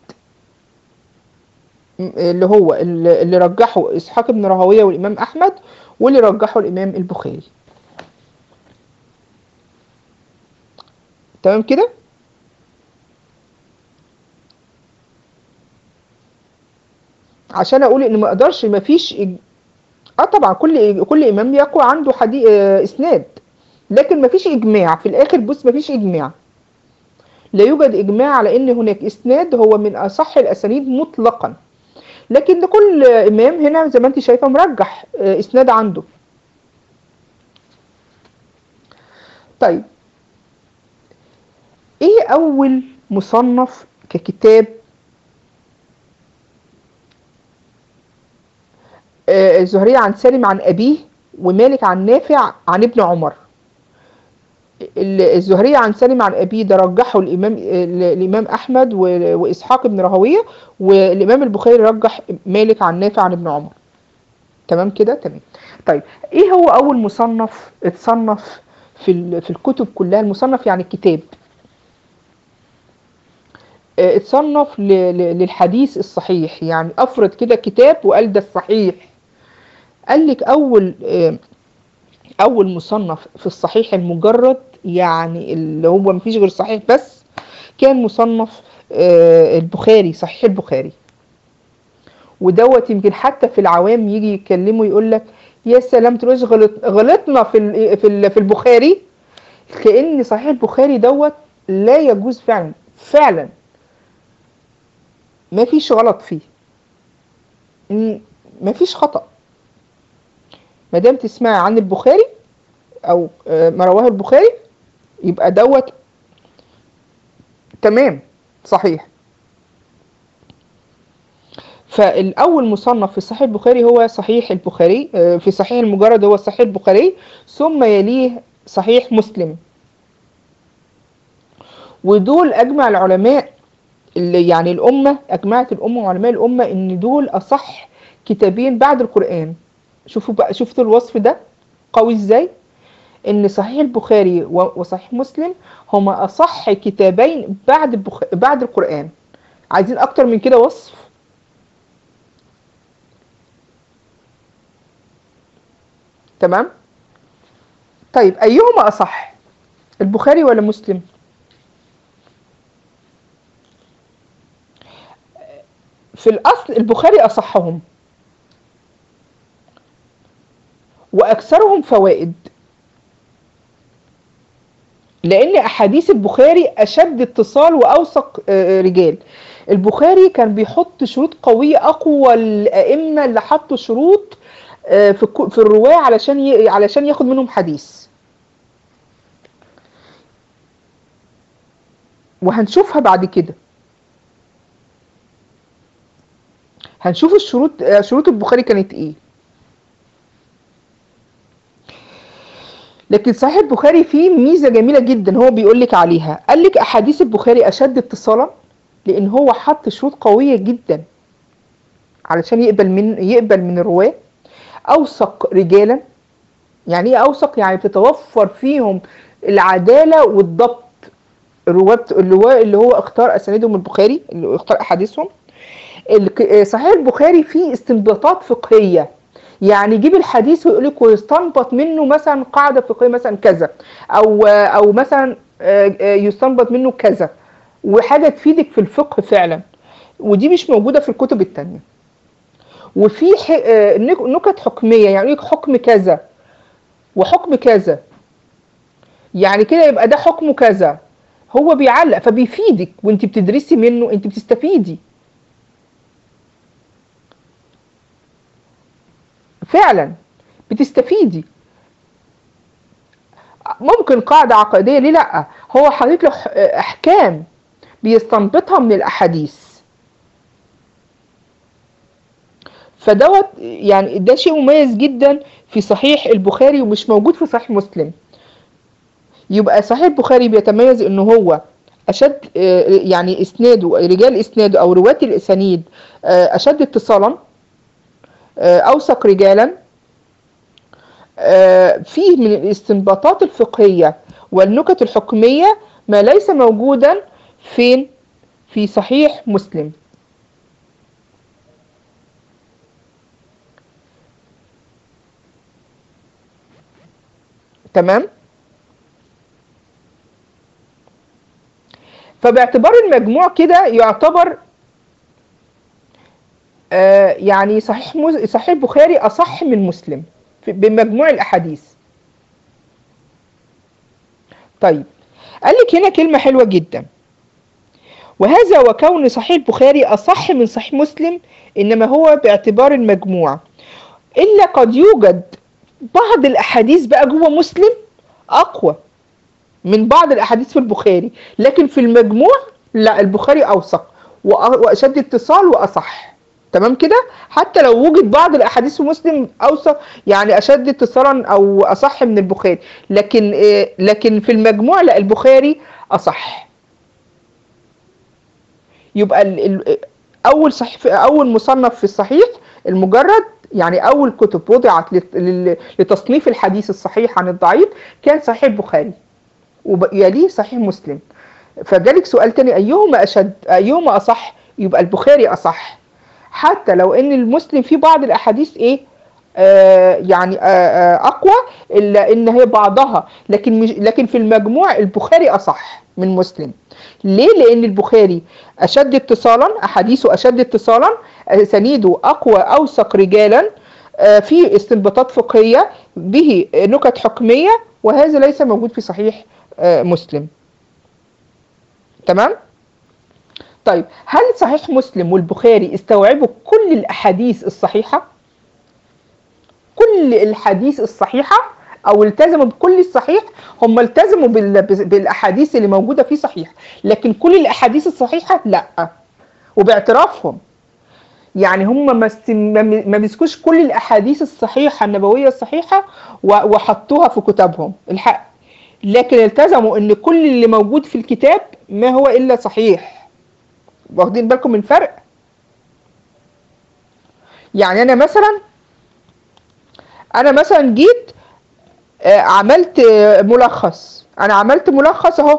م- اللي هو اللي اللي رجحه إسحاق بن راهوية والإمام أحمد واللي رجحه الإمام البخاري تمام كده عشان اقول ان ما اقدرش ما فيش إج... اه طبعا كل كل امام يقوى عنده حديث آه اسناد لكن ما فيش اجماع في الاخر بص ما فيش اجماع لا يوجد اجماع على ان هناك اسناد هو من اصح الاسانيد مطلقا لكن لكل امام هنا زي ما انت شايفه مرجح آه اسناد عنده طيب ايه اول مصنف ككتاب آه، الزهري عن سالم عن أبيه ومالك عن نافع عن ابن عمر ال- الزهري عن سالم عن أبيه ده رجحه الإمام ال- الإمام أحمد و- وإسحاق بن راهوية والإمام البخاري رجح مالك عن نافع عن ابن عمر تمام كده تمام طيب إيه هو أول مصنف اتصنف في ال- في الكتب كلها المصنف يعني الكتاب آه، اتصنف ل- ل- للحديث الصحيح يعني أفرد كده كتاب وقال ده الصحيح قال لك أول آه، أول مصنف في الصحيح المجرد يعني اللي هو مفيش غير صحيح بس كان مصنف آه، البخاري صحيح البخاري ودوت يمكن حتى في العوام يجي يتكلموا يقول لك يا سلام تقولش غلط غلطنا في ال- في ال- في البخاري كأن صحيح البخاري دوت لا يجوز فعلا فعلا ما فيش غلط فيه م- ما فيش خطأ ما دام تسمعي عن البخاري او آه، ما رواه البخاري يبقى دوت تمام صحيح فالاول مصنف في صحيح البخاري هو صحيح البخاري آه، في صحيح المجرد هو صحيح البخاري ثم يليه صحيح مسلم ودول اجمع العلماء اللي يعني الامه اجمعت الامه وعلماء الامه ان دول اصح كتابين بعد القران شوفوا بقى شفتوا الوصف ده قوي ازاي ان صحيح البخاري و- وصحيح مسلم هما اصح كتابين بعد البخ... بعد القران عايزين اكتر من كده وصف تمام طيب ايهما اصح البخاري ولا مسلم في الاصل البخاري اصحهم واكثرهم فوائد لان احاديث البخاري اشد اتصال واوثق آه، رجال البخاري كان بيحط شروط قويه اقوى الائمه اللي حطوا شروط آه، في الكو- في الرواه علشان ي- علشان ياخد منهم حديث وهنشوفها بعد كده هنشوف الشروط آه، شروط البخاري كانت ايه لكن صحيح البخاري فيه ميزه جميله جدا هو بيقول لك عليها قال لك احاديث البخاري اشد اتصالا لان هو حط شروط قويه جدا علشان يقبل من يقبل من الرواه اوثق رجالا يعني ايه اوثق يعني بتتوفر فيهم العداله والضبط الرواه الرواه اللي هو اختار اسانيدهم البخاري اللي هو اختار احاديثهم الك- صحيح البخاري فيه استنباطات فقهيه يعني يجيب الحديث ويقول لك ويستنبط منه مثلا قاعده فقهيه مثلا كذا او او مثلا آه، آه، يستنبط منه كذا وحاجه تفيدك في الفقه فعلا ودي مش موجوده في الكتب التانية وفي ح- آه، نك- نكت حكميه يعني يقول لك حكم كذا وحكم كذا يعني كده يبقى ده حكمه كذا هو بيعلق فبيفيدك وانت بتدرسي منه انت بتستفيدي فعلا بتستفيدي ممكن قاعدة عقدية ليه لأ هو حاطط له ح- أحكام بيستنبطها من الأحاديث فدوت يعني ده شيء مميز جدا في صحيح البخاري ومش موجود في صحيح مسلم يبقى صحيح البخاري بيتميز ان هو اشد آه، يعني اسناده رجال اسناده او رواة الاسانيد آه، اشد اتصالا آه، اوثق رجالا آه، فيه من الاستنباطات الفقهية والنكت الحكمية ما ليس موجودا فين في صحيح مسلم تمام فباعتبار المجموع كده يعتبر آه، يعني صحيح مز... صحيح البخاري أصح من مسلم في- بمجموع الأحاديث طيب قال لك هنا كلمة حلوة جدا وهذا وكون صحيح البخاري أصح من صحيح مسلم إنما هو باعتبار المجموع إلا قد يوجد بعض الأحاديث بقى جوه مسلم أقوى من بعض الأحاديث في البخاري لكن في المجموع لا البخاري أوثق وأ- وأشد اتصال وأصح تمام كده حتى لو وجد بعض الاحاديث في مسلم اوثق يعني اشد اتصالا او اصح من البخاري لكن آه، لكن في المجموع لا البخاري اصح يبقى ال ال اول صحيح اول مصنف في الصحيح المجرد يعني اول كتب وضعت لت- لل- لتصنيف الحديث الصحيح عن الضعيف كان صحيح البخاري ويليه صحيح مسلم فجالك سؤال تاني ايهما اشد ايهما اصح يبقى البخاري اصح حتى لو ان المسلم فيه بعض الاحاديث ايه آه يعني آه آه اقوى الا ان هي بعضها لكن مش لكن في المجموع البخاري اصح من مسلم ليه لان البخاري اشد اتصالا احاديثه اشد اتصالا اسانيده اقوى اوثق رجالا آه في استنباطات فقهيه به نكت حكميه وهذا ليس موجود في صحيح آه مسلم تمام طيب هل صحيح مسلم والبخاري استوعبوا كل الاحاديث الصحيحه كل الحديث الصحيحه او التزموا بكل الصحيح هم التزموا بال- بالاحاديث اللي موجوده في صحيح لكن كل الاحاديث الصحيحه لا وباعترافهم يعني هم ما است- ما ما مسكوش كل الاحاديث الصحيحه النبويه الصحيحه و- وحطوها في كتبهم الحق لكن التزموا ان كل اللي موجود في الكتاب ما هو الا صحيح واخدين بالكم من الفرق يعني انا مثلا انا مثلا جيت آه، عملت آه، ملخص انا عملت ملخص اهو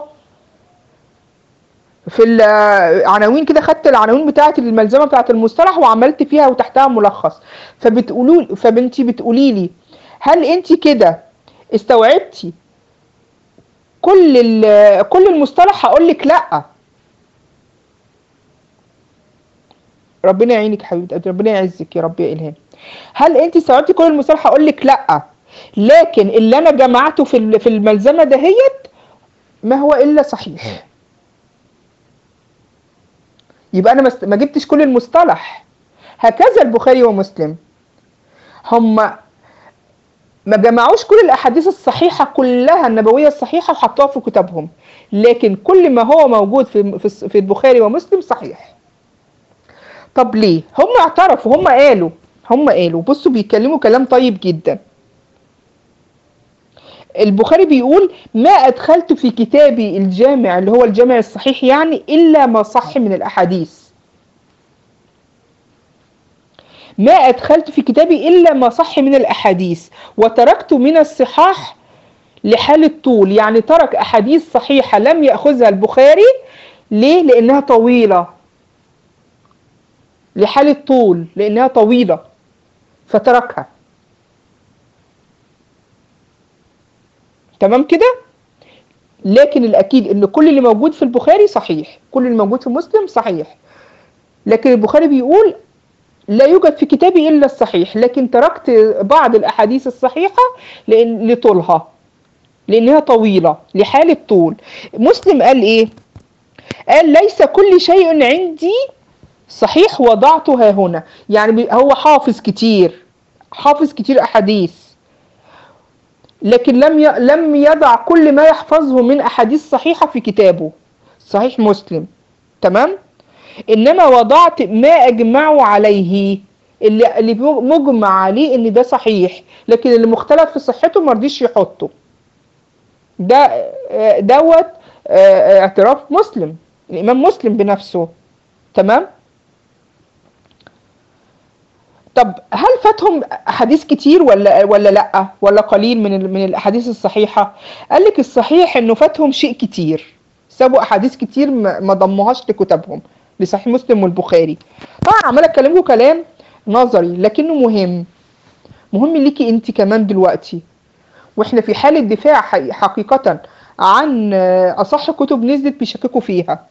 في العناوين كده خدت العناوين بتاعه الملزمه بتاعه المصطلح وعملت فيها وتحتها ملخص فبتقولوا فبنتي بتقولي لي هل انت كده استوعبتي كل ال- كل المصطلح هقول لك لا ربنا يعينك يا حبيبتي ربنا يعزك يا رب يا الهام هل انت استوعبتي كل المصطلح هقول لك لا لكن اللي انا جمعته في ال- في الملزمه دهيت ما هو الا صحيح يبقى انا مست- ما جبتش كل المصطلح هكذا البخاري ومسلم هم ما جمعوش كل الاحاديث الصحيحه كلها النبويه الصحيحه وحطوها في كتابهم لكن كل ما هو موجود في في الس- في البخاري ومسلم صحيح طب ليه هم اعترفوا هم قالوا هم قالوا بصوا بيتكلموا كلام طيب جدا البخاري بيقول ما أدخلت في كتابي الجامع اللي هو الجامع الصحيح يعني إلا ما صح من الأحاديث ما أدخلت في كتابي إلا ما صح من الأحاديث وتركت من الصحاح لحال الطول يعني ترك أحاديث صحيحة لم يأخذها البخاري ليه؟ لأنها طويلة لحال الطول لأنها طويلة فتركها تمام كده لكن الأكيد إن كل اللي موجود في البخاري صحيح كل اللي موجود في مسلم صحيح لكن البخاري بيقول لا يوجد في كتابي إلا الصحيح لكن تركت بعض الأحاديث الصحيحة لأن لطولها لأنها طويلة لحال الطول مسلم قال إيه قال ليس كل شيء عندي صحيح وضعته ها هنا يعني بي- هو حافظ كتير حافظ كتير أحاديث لكن لم ي... لم يضع كل ما يحفظه من أحاديث صحيحة في كتابه صحيح مسلم تمام إنما وضعت ما أجمعوا عليه اللي اللي بيج- مجمع عليه إن ده صحيح لكن اللي مختلف في صحته مرضيش يحطه ده آه، دوت آه، اعتراف مسلم الإمام مسلم بنفسه تمام طب هل فاتهم احاديث كتير ولا ولا لا ولا قليل من ال- من الاحاديث الصحيحه قال لك الصحيح انه فاتهم شيء كتير سابوا احاديث كتير ما ما ضموهاش لكتبهم لصحيح مسلم والبخاري طبعا عمال اتكلمكم كلام نظري لكنه مهم مهم ليكي انت كمان دلوقتي واحنا في حاله دفاع حقي- حقيقه عن آه، اصح كتب نزلت بيشككوا فيها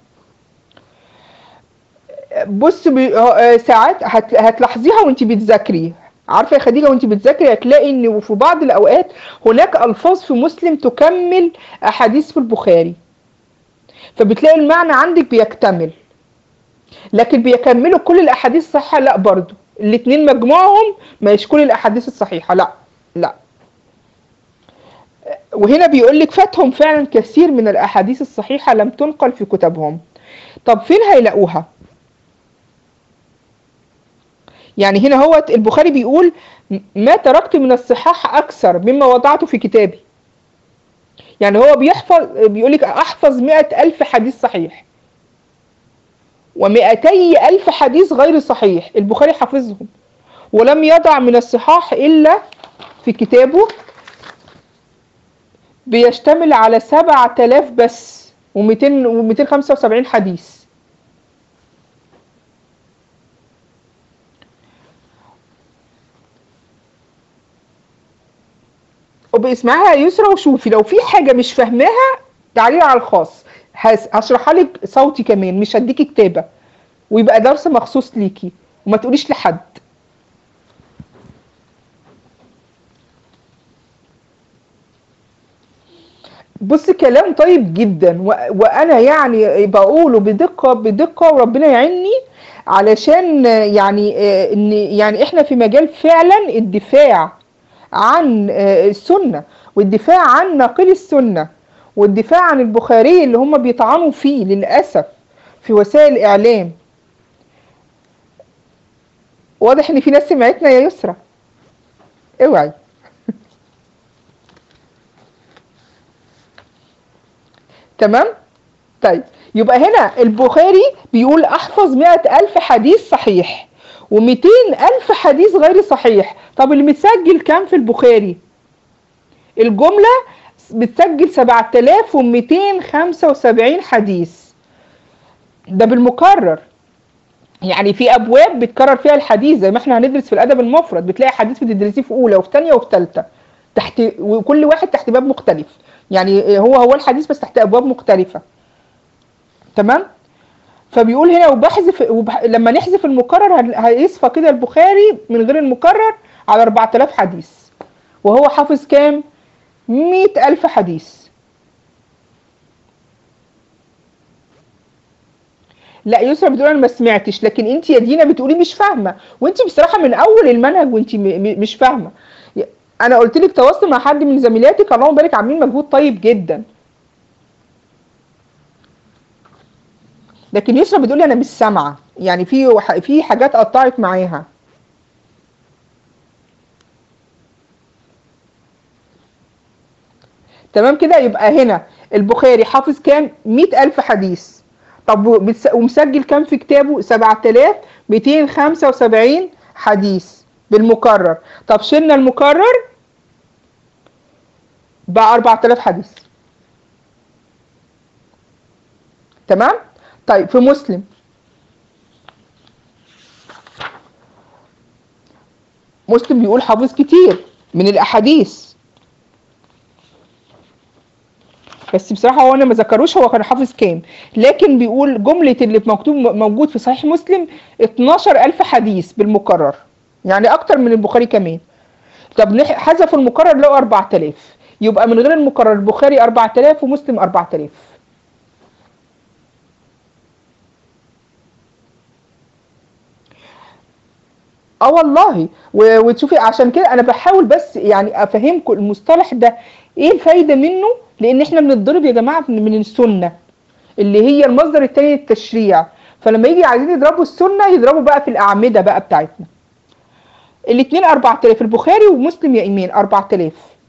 بص بي... آه، ساعات هت... هتلاحظيها وانت بتذاكري عارفه يا خديجه وانت بتذاكري هتلاقي ان في بعض الاوقات هناك الفاظ في مسلم تكمل احاديث في البخاري فبتلاقي المعنى عندك بيكتمل لكن بيكملوا كل الاحاديث الصحيحه لا برضو الاتنين مجموعهم مش كل الاحاديث الصحيحه لا لا وهنا بيقول لك فاتهم فعلا كثير من الاحاديث الصحيحه لم تنقل في كتبهم طب فين هيلاقوها يعني هنا هو البخاري بيقول م- ما تركت من الصحاح أكثر مما وضعته في كتابي يعني هو بيحفظ بيقول لك أحفظ مئة ألف حديث صحيح ومئتي ألف حديث غير صحيح البخاري حافظهم ولم يضع من الصحاح إلا في كتابه بيشتمل على سبعة آلاف بس ومئتين ومئتين خمسة وسبعين حديث وباسمعها يا يسرا وشوفي لو في حاجة مش فاهماها تعالي على الخاص هس- هشرحها لك صوتي كمان مش هديكي كتابة ويبقى درس مخصوص ليكي وما تقوليش لحد بص كلام طيب جدا و... وانا يعني بقوله بدقة بدقة وربنا يعيني علشان يعني آه، ان يعني احنا في مجال فعلا الدفاع عن آه، السنة والدفاع عن ناقل السنة والدفاع عن البخاري اللي هم بيطعنوا فيه للأسف في وسائل الإعلام واضح ان في ناس سمعتنا يا يسرى اوعي تمام طيب يبقى هنا البخاري بيقول احفظ مئة ألف حديث صحيح ومئتين ألف حديث غير صحيح طب اللي متسجل كام في البخاري الجملة بتسجل 7275 حديث ده بالمكرر يعني في ابواب بتكرر فيها الحديث زي ما احنا هندرس في الادب المفرد بتلاقي حديث بتدرسيه في اولى وفي ثانيه وفي ثالثه تحت وكل واحد تحت باب مختلف يعني هو هو الحديث بس تحت ابواب مختلفه تمام فبيقول هنا وبحذف وبح... لما نحذف المكرر هن- هيصفى كده البخاري من غير المكرر على 4000 حديث وهو حافظ كام 100000 حديث لا يسرا بتقول انا ما سمعتش لكن انت يا دينا بتقولي مش فاهمه وانت بصراحه من اول المنهج وانت م- م- مش فاهمه ي- انا قلت لك تواصل مع حد من زميلاتك اللهم بارك عاملين مجهود طيب جدا لكن يسرا بتقولي انا مش سامعه يعني في وح- في حاجات قطعت معاها تمام كده يبقى هنا البخاري حافظ كام 100000 حديث طب وبتس- ومسجل كام في كتابه 7275 حديث بالمكرر طب شلنا المكرر بقى 4000 حديث تمام طيب في مسلم مسلم بيقول حافظ كتير من الاحاديث بس بصراحة هو أنا ما ذكروش هو كان حافظ كام لكن بيقول جملة اللي مكتوب موجود في صحيح مسلم 12000 حديث بالمكرر يعني أكتر من البخاري كمان طب نح- حذفوا المكرر لقوا 4000 يبقى من غير المكرر البخاري 4000 ومسلم 4000 اه والله و- وتشوفي عشان كده انا بحاول بس يعني افهمكم المصطلح ده ايه الفايده منه لان احنا بنتضرب يا جماعه من من السنه اللي هي المصدر التاني للتشريع فلما يجي عايزين يضربوا السنه يضربوا بقى في الاعمده بقى بتاعتنا الاثنين 4000 البخاري ومسلم يا ايمان 4000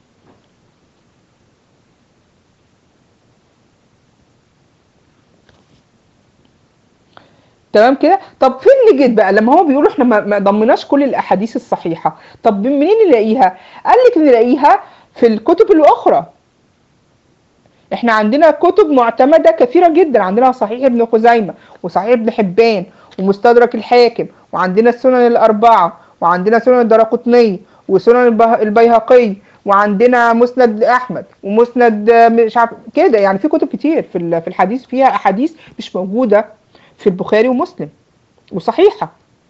تمام كده طب فين اللي جيت بقى لما هو بيقولوا احنا ما ما ضمناش كل الاحاديث الصحيحه طب منين نلاقيها قال لك نلاقيها في الكتب الاخرى احنا عندنا كتب معتمده كثيره جدا عندنا صحيح ابن خزيمه وصحيح ابن حبان ومستدرك الحاكم وعندنا السنن الاربعه وعندنا سنن الدرقطني وسنن البه- البيهقي وعندنا مسند احمد ومسند آه، مش عارف كده يعني في كتب كتير في ال- في الحديث فيها احاديث مش موجوده في البخاري ومسلم وصحيحه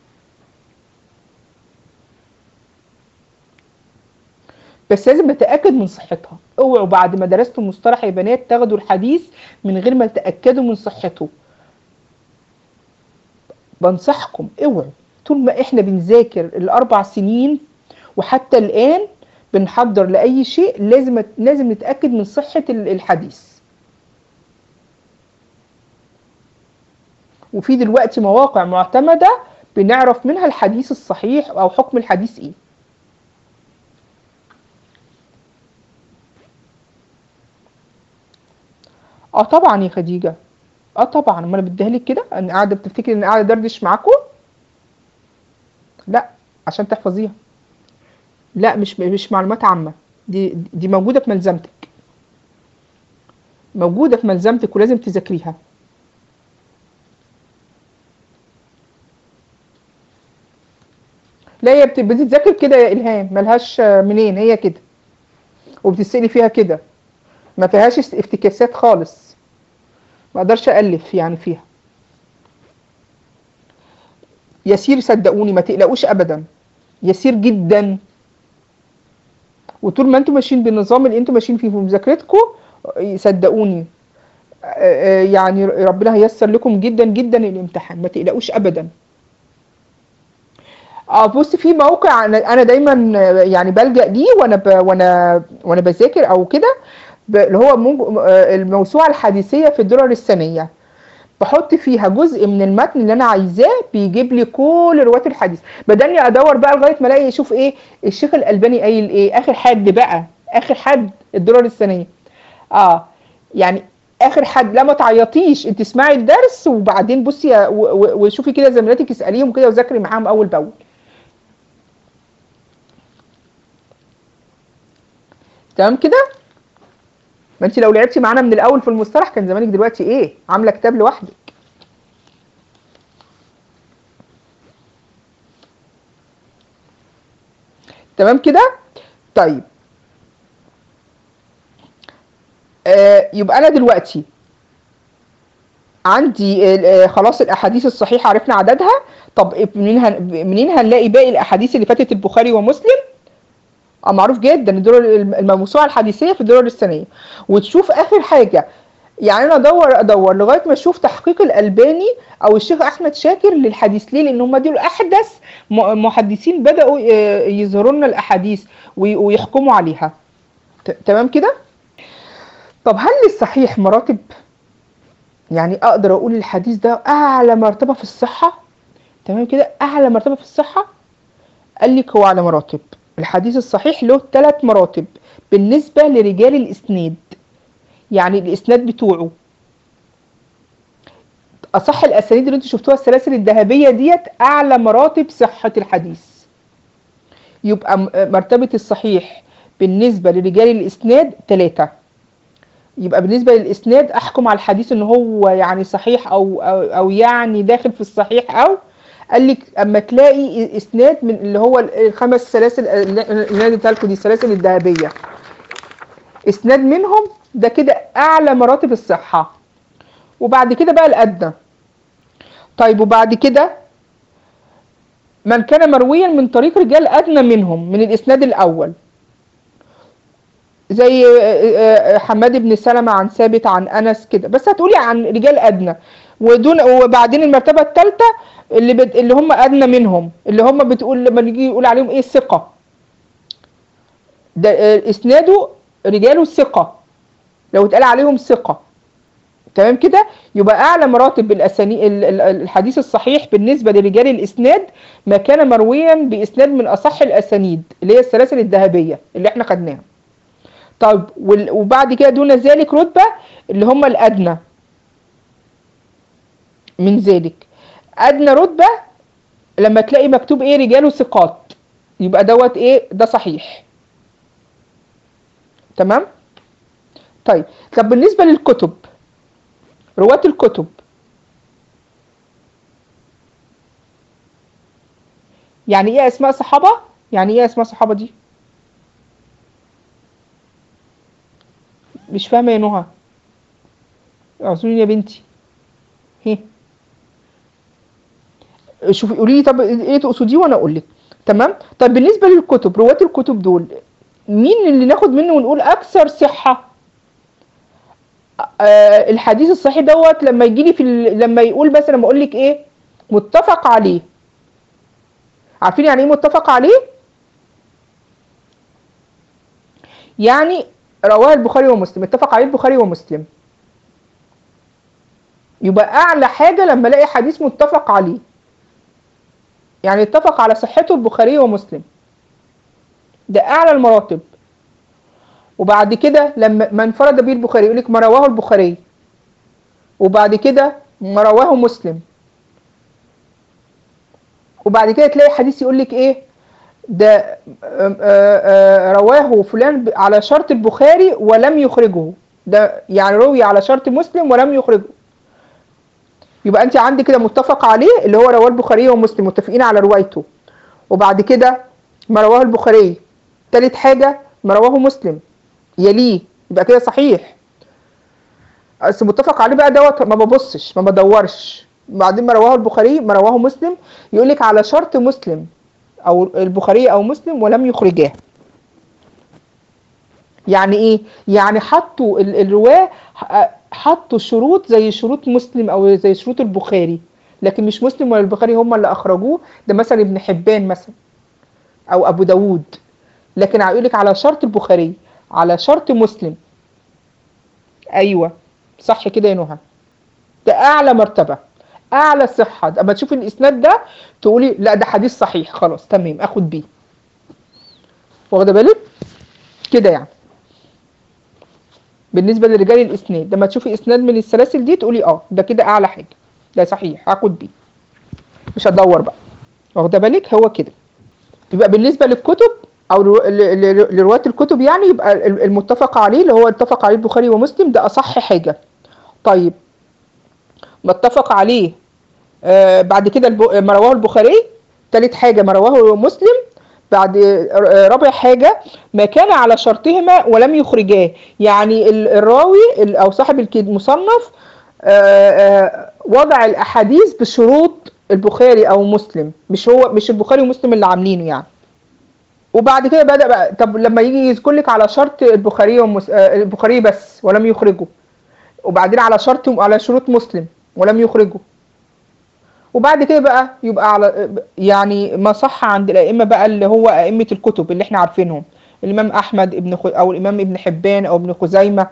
بس لازم نتاكد من صحتها اوعوا بعد ما درستوا مصطلح يا بنات تاخدوا الحديث من غير ما تتاكدوا من صحته بنصحكم اوعوا طول ما احنا بنذاكر الاربع سنين وحتى الان بنحضر لاي شيء لازم لازم نتاكد من صحه ال- الحديث وفي دلوقتي مواقع معتمده بنعرف منها الحديث الصحيح او حكم الحديث ايه اه طبعا يا خديجه اه طبعا ما انا بديها لك كده انا قاعده بتفتكري ان قاعده دردش معاكم لا عشان تحفظيها لا مش مش معلومات عامه دي دي موجوده في ملزمتك موجوده في ملزمتك ولازم تذاكريها لا هي بت- بتتذاكر كده يا الهام ملهاش آه، منين هي كده وبتسألي فيها كده ما فيهاش است- افتكاسات خالص ما اقدرش الف يعني فيها يسير صدقوني ما تقلقوش ابدا يسير جدا وطول ما انتم ماشيين بالنظام اللي انتم ماشيين فيه في مذاكرتكم صدقوني آه، آه، يعني ربنا هيسر لكم جدا جدا الامتحان ما تقلقوش ابدا اه بص في موقع انا انا دايما آه، يعني بلجأ ليه وانا ب... وانا وانا بذاكر او كده ب- اللي هو مو- آه، الموسوعة الحديثية في الدرر السنية بحط فيها جزء من المتن اللي انا عايزاه بيجيب لي كل رواة الحديث بداني ادور بقى لغايه ما الاقي اشوف ايه الشيخ الالباني قايل ايه اخر حد بقى اخر حد الدرر السنيه اه يعني اخر حد لا ما تعيطيش انت اسمعي الدرس وبعدين بصي يا- و- و- وشوفي كده زميلاتك اساليهم كده وذاكري معاهم اول باول تمام كده ما انت لو لعبتي معانا من الاول في المصطلح كان زمانك دلوقتي ايه عامله كتاب لوحدك تمام كده طيب آه يبقى انا دلوقتي عندي ال- آه، خلاص الاحاديث الصحيحه عرفنا عددها طب منين هن... منين هنلاقي باقي الاحاديث اللي فاتت البخاري ومسلم اه معروف جدا الدرر الموسوعه الحديثيه في الدرر السنيه وتشوف اخر حاجه يعني انا ادور ادور لغايه ما اشوف تحقيق الالباني او الشيخ احمد شاكر للحديث ليه لان هم دول احدث م- محدثين بداوا آه، يظهروا لنا الاحاديث وي- ويحكموا عليها ت- تمام كده طب هل للصحيح مراتب يعني اقدر اقول الحديث ده اعلى مرتبه في الصحه تمام كده اعلى مرتبه في الصحه قال لك هو على مراتب الحديث الصحيح له ثلاث مراتب بالنسبه لرجال الاسناد يعني الاسناد بتوعه اصح الاسانيد اللي انتوا شفتوها السلاسل الذهبيه ديت اعلى مراتب صحه الحديث يبقى م- مرتبه الصحيح بالنسبه لرجال الاسناد ثلاثه يبقى بالنسبه للاسناد احكم على الحديث ان هو يعني صحيح او او, أو يعني داخل في الصحيح او قال لك اما تلاقي اسناد من اللي هو الخمس سلاسل اللي انا اديتها لكم دي السلاسل الذهبيه اسناد منهم ده كده اعلى مراتب الصحه وبعد كده بقى الادنى طيب وبعد كده من كان مرويا من طريق رجال ادنى منهم من الاسناد الاول زي آه، آه، حماد بن سلمة عن ثابت عن انس كده بس هتقولي عن رجال ادنى ودون وبعدين المرتبه الثالثه اللي بت... اللي هم ادنى منهم اللي هم بتقول لما نيجي يقول عليهم ايه الثقه ده آه، اسناده رجاله ثقه لو اتقال عليهم ثقه تمام كده يبقى اعلى مراتب الاساني ال- ال- الحديث الصحيح بالنسبه لرجال الاسناد ما كان مرويا باسناد من اصح الاسانيد اللي هي السلاسل الذهبيه اللي احنا خدناها طيب وال- وبعد كده دون ذلك رتبه اللي هم الادنى من ذلك ادنى رتبه لما تلاقي مكتوب ايه رجاله ثقات يبقى دوت ايه ده صحيح تمام طيب طب بالنسبه للكتب رواة الكتب يعني ايه اسماء صحابة يعني ايه اسماء صحابة دي مش فاهمة يا نهى اعذريني يا بنتي هي شوفي قولي لي طب ايه تقصديه وانا اقول لك تمام طب بالنسبة للكتب رواة الكتب دول مين اللي ناخد منه ونقول اكثر صحة آه الحديث الصحيح دوت لما يجي لي في ال... لما يقول مثلا لما اقول لك ايه متفق عليه عارفين يعني ايه متفق عليه يعني رواه البخاري ومسلم اتفق عليه البخاري ومسلم يبقى اعلى حاجه لما الاقي حديث متفق عليه يعني اتفق على صحته البخاري ومسلم ده اعلى المراتب وبعد كده لما ما انفرد به البخاري يقول لك ما رواه البخاري وبعد كده ما رواه مسلم وبعد كده تلاقي حديث يقول لك ايه ده آه، آه، رواه فلان ب- على شرط البخاري ولم يخرجه ده يعني روي على شرط مسلم ولم يخرجه يبقى انت عندك كده متفق عليه اللي هو رواه البخاري ومسلم متفقين على روايته وبعد كده ما رواه البخاري تالت حاجة ما رواه مسلم يليه يبقى كده صحيح بس متفق عليه بقى دوت ما ببصش ما بدورش بعدين ما رواه البخاري ما رواه مسلم يقول لك على شرط مسلم او البخاري او مسلم ولم يخرجاه يعني ايه يعني حطوا ال- الرواه ح- حطوا شروط زي شروط مسلم او زي شروط البخاري لكن مش مسلم ولا البخاري هم اللي اخرجوه ده مثلا ابن حبان مثلا او ابو داود لكن هيقول لك على شرط البخاري على شرط مسلم ايوه صح كده يا نهى ده اعلى مرتبه اعلى صحه اما تشوفي الاسناد ده تقولي لا ده حديث صحيح خلاص تمام اخد بيه واخده بالك كده يعني بالنسبه لرجال الاسناد لما تشوفي اسناد من السلاسل دي تقولي اه ده كده اعلى حاجه ده صحيح هاخد بيه مش هدور بقى واخده بالك هو كده يبقى بالنسبه للكتب او لرو- ل- ل- لرواة الكتب يعني يبقى ال- المتفق عليه اللي هو اتفق عليه البخاري ومسلم ده اصح حاجه طيب ما اتفق عليه آه بعد كده الب- ما رواه البخاري تالت حاجه ما رواه مسلم بعد آه، رابع حاجة ما كان على شرطهما ولم يخرجاه يعني ال- الراوي ال- أو صاحب الك- المصنف آه، آه، وضع الأحاديث بشروط البخاري أو مسلم مش هو مش البخاري ومسلم اللي عاملينه يعني وبعد كده بدأ بقى طب لما يجي يذكر لك على شرط البخاري ومس... آه، البخاري بس ولم يخرجه وبعدين على شرط على شروط مسلم ولم يخرجه وبعد كده بقى يبقى على يعني ما صح عند الأئمة بقى اللي هو أئمة الكتب اللي احنا عارفينهم الإمام أحمد ابن خ... أو الإمام ابن حبان أو ابن خزيمة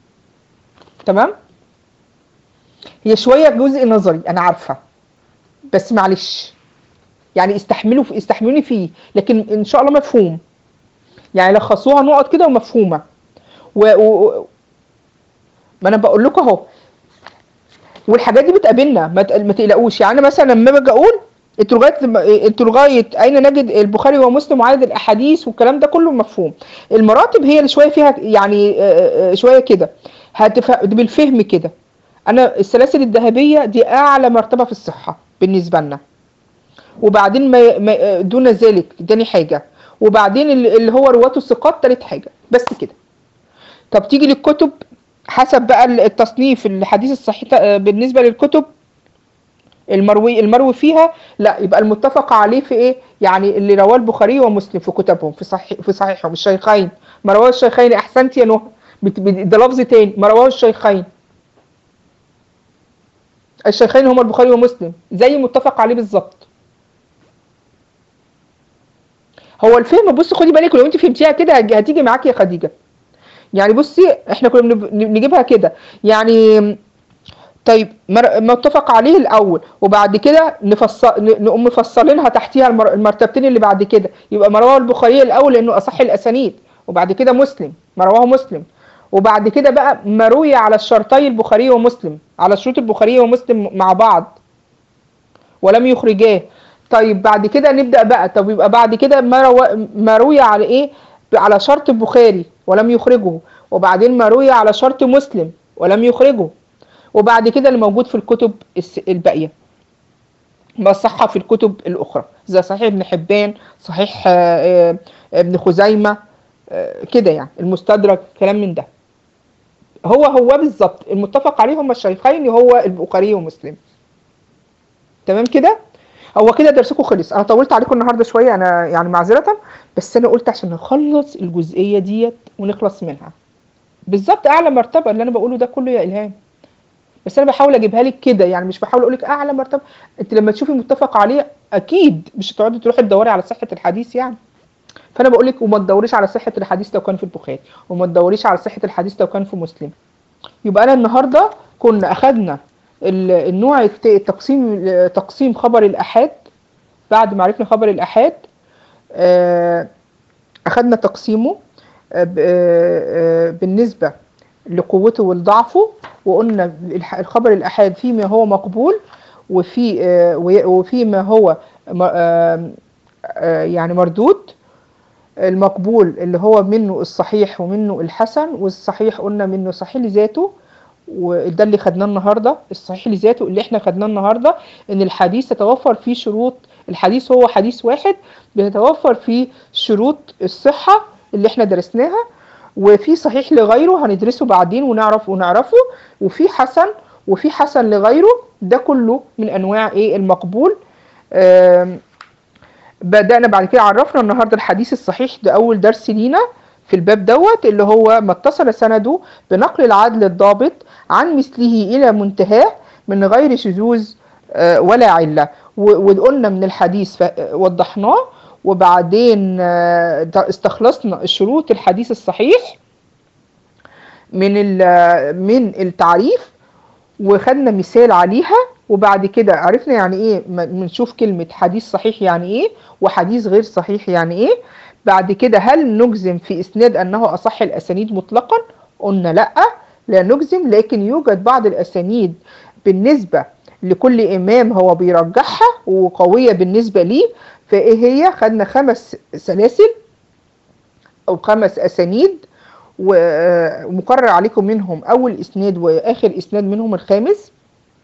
تمام هي شوية جزء نظري أنا عارفة بس معلش يعني استحملوا استحملوني فيه لكن إن شاء الله مفهوم يعني لخصوها نقط كده ومفهومة و... و... ما أنا بقول لكم أهو والحاجات دي بتقابلنا ما تق- ما تقلقوش يعني انا مثلا لما باجي اقول انتوا لغايه انتوا لغايه اين نجد البخاري ومسلم وعدد الاحاديث والكلام ده كله مفهوم المراتب هي اللي شويه فيها يعني آه، آه، شويه كده هتفهم بالفهم كده انا السلاسل الذهبيه دي اعلى مرتبه في الصحه بالنسبه لنا وبعدين ما ما- دون ذلك تاني حاجه وبعدين اللي اللي هو رواة الثقات تالت حاجه بس كده طب تيجي للكتب حسب بقى التصنيف الحديث الصحيح آه، بالنسبه للكتب المروي المروي فيها لا يبقى المتفق عليه في ايه يعني اللي رواه البخاري ومسلم في كتبهم في صحيح في صحيحهم الشيخين ما رواه الشيخين احسنت يا نهى بت- بت- ده لفظ تاني ما رواه الشيخين الشيخين هما البخاري ومسلم زي متفق عليه بالظبط هو الفهم بص خدي بالك لو انت فهمتيها كده هج- هتيجي معاكي يا خديجه يعني بصي احنا كنا بنب- نجيبها كده يعني طيب مر- متفق عليه الاول وبعد كده نفصل ن- نقوم مفصلينها تحتيها المر- المرتبتين اللي بعد كده يبقى ما رواه البخاري الاول لانه اصح الاسانيد وبعد كده مسلم ما رواه مسلم وبعد كده بقى ما روي على الشرطي البخاري ومسلم على شروط البخاري ومسلم مع بعض ولم يخرجاه طيب بعد كده نبدأ بقى طب يبقى بعد كده ما روى ما روي على ايه على شرط البخاري ولم يخرجه وبعدين ما روي على شرط مسلم ولم يخرجه وبعد كده اللي موجود في الكتب الس- الباقية ما صح في الكتب الأخرى زي صحيح ابن حبان صحيح آه، آه، ابن خزيمة آه، كده يعني المستدرك كلام من ده هو هو بالظبط المتفق عليه هما الشيخين هو البخاري ومسلم تمام كده هو كده درسكم خلص انا طولت عليكم النهارده شويه انا يعني معذره بس انا قلت عشان نخلص الجزئيه ديت ونخلص منها بالظبط اعلى مرتبه اللي انا بقوله ده كله يا الهام بس انا بحاول اجيبها لك كده يعني مش بحاول اقول لك اعلى مرتبه انت لما تشوفي متفق عليه اكيد مش هتقعدي تروحي تدوري على صحه الحديث يعني فانا بقول لك وما تدوريش على صحه الحديث لو كان في البخاري وما تدوريش على صحه الحديث لو كان في مسلم يبقى انا النهارده كنا اخدنا ال- النوع الت- التقسيم تقسيم خبر الآحاد بعد ما عرفنا خبر الآحاد آه، أخدنا تقسيمه آه، ب- آه، آه، بالنسبة لقوته ولضعفه وقلنا الح- الخبر الآحاد فيما هو مقبول وفي آه، وي- وفي ما هو م- آه، آه، يعني مردود المقبول اللي هو منه الصحيح ومنه الحسن والصحيح قلنا منه صحيح لذاته وده اللي خدناه النهارده الصحيح لذاته اللي احنا خدناه النهارده ان الحديث تتوفر فيه شروط الحديث هو حديث واحد بيتوفر فيه شروط الصحة اللي احنا درسناها وفي صحيح لغيره هندرسه بعدين ونعرف ونعرفه وفي حسن وفي حسن لغيره ده كله من انواع ايه المقبول آم، بدأنا بعد كده عرفنا النهارده الحديث الصحيح ده أول درس لينا في الباب دوت اللي هو ما اتصل سنده بنقل العدل الضابط عن مثله إلى منتهاه من غير شذوذ آه، ولا علة و- وقلنا من الحديث ف- وضحناه وبعدين آه، استخلصنا الشروط الحديث الصحيح من ال- من التعريف وخدنا مثال عليها وبعد كده عرفنا يعني ايه ما- بنشوف كلمة حديث صحيح يعني ايه وحديث غير صحيح يعني ايه بعد كده هل نجزم في اسناد انه اصح الاسانيد مطلقا قلنا لا لا نجزم لكن يوجد بعض الاسانيد بالنسبة لكل امام هو بيرجحها وقوية بالنسبة ليه فايه هي خدنا خمس سلاسل او خمس اسانيد و- ومقرر عليكم منهم اول اسناد واخر اسناد منهم الخامس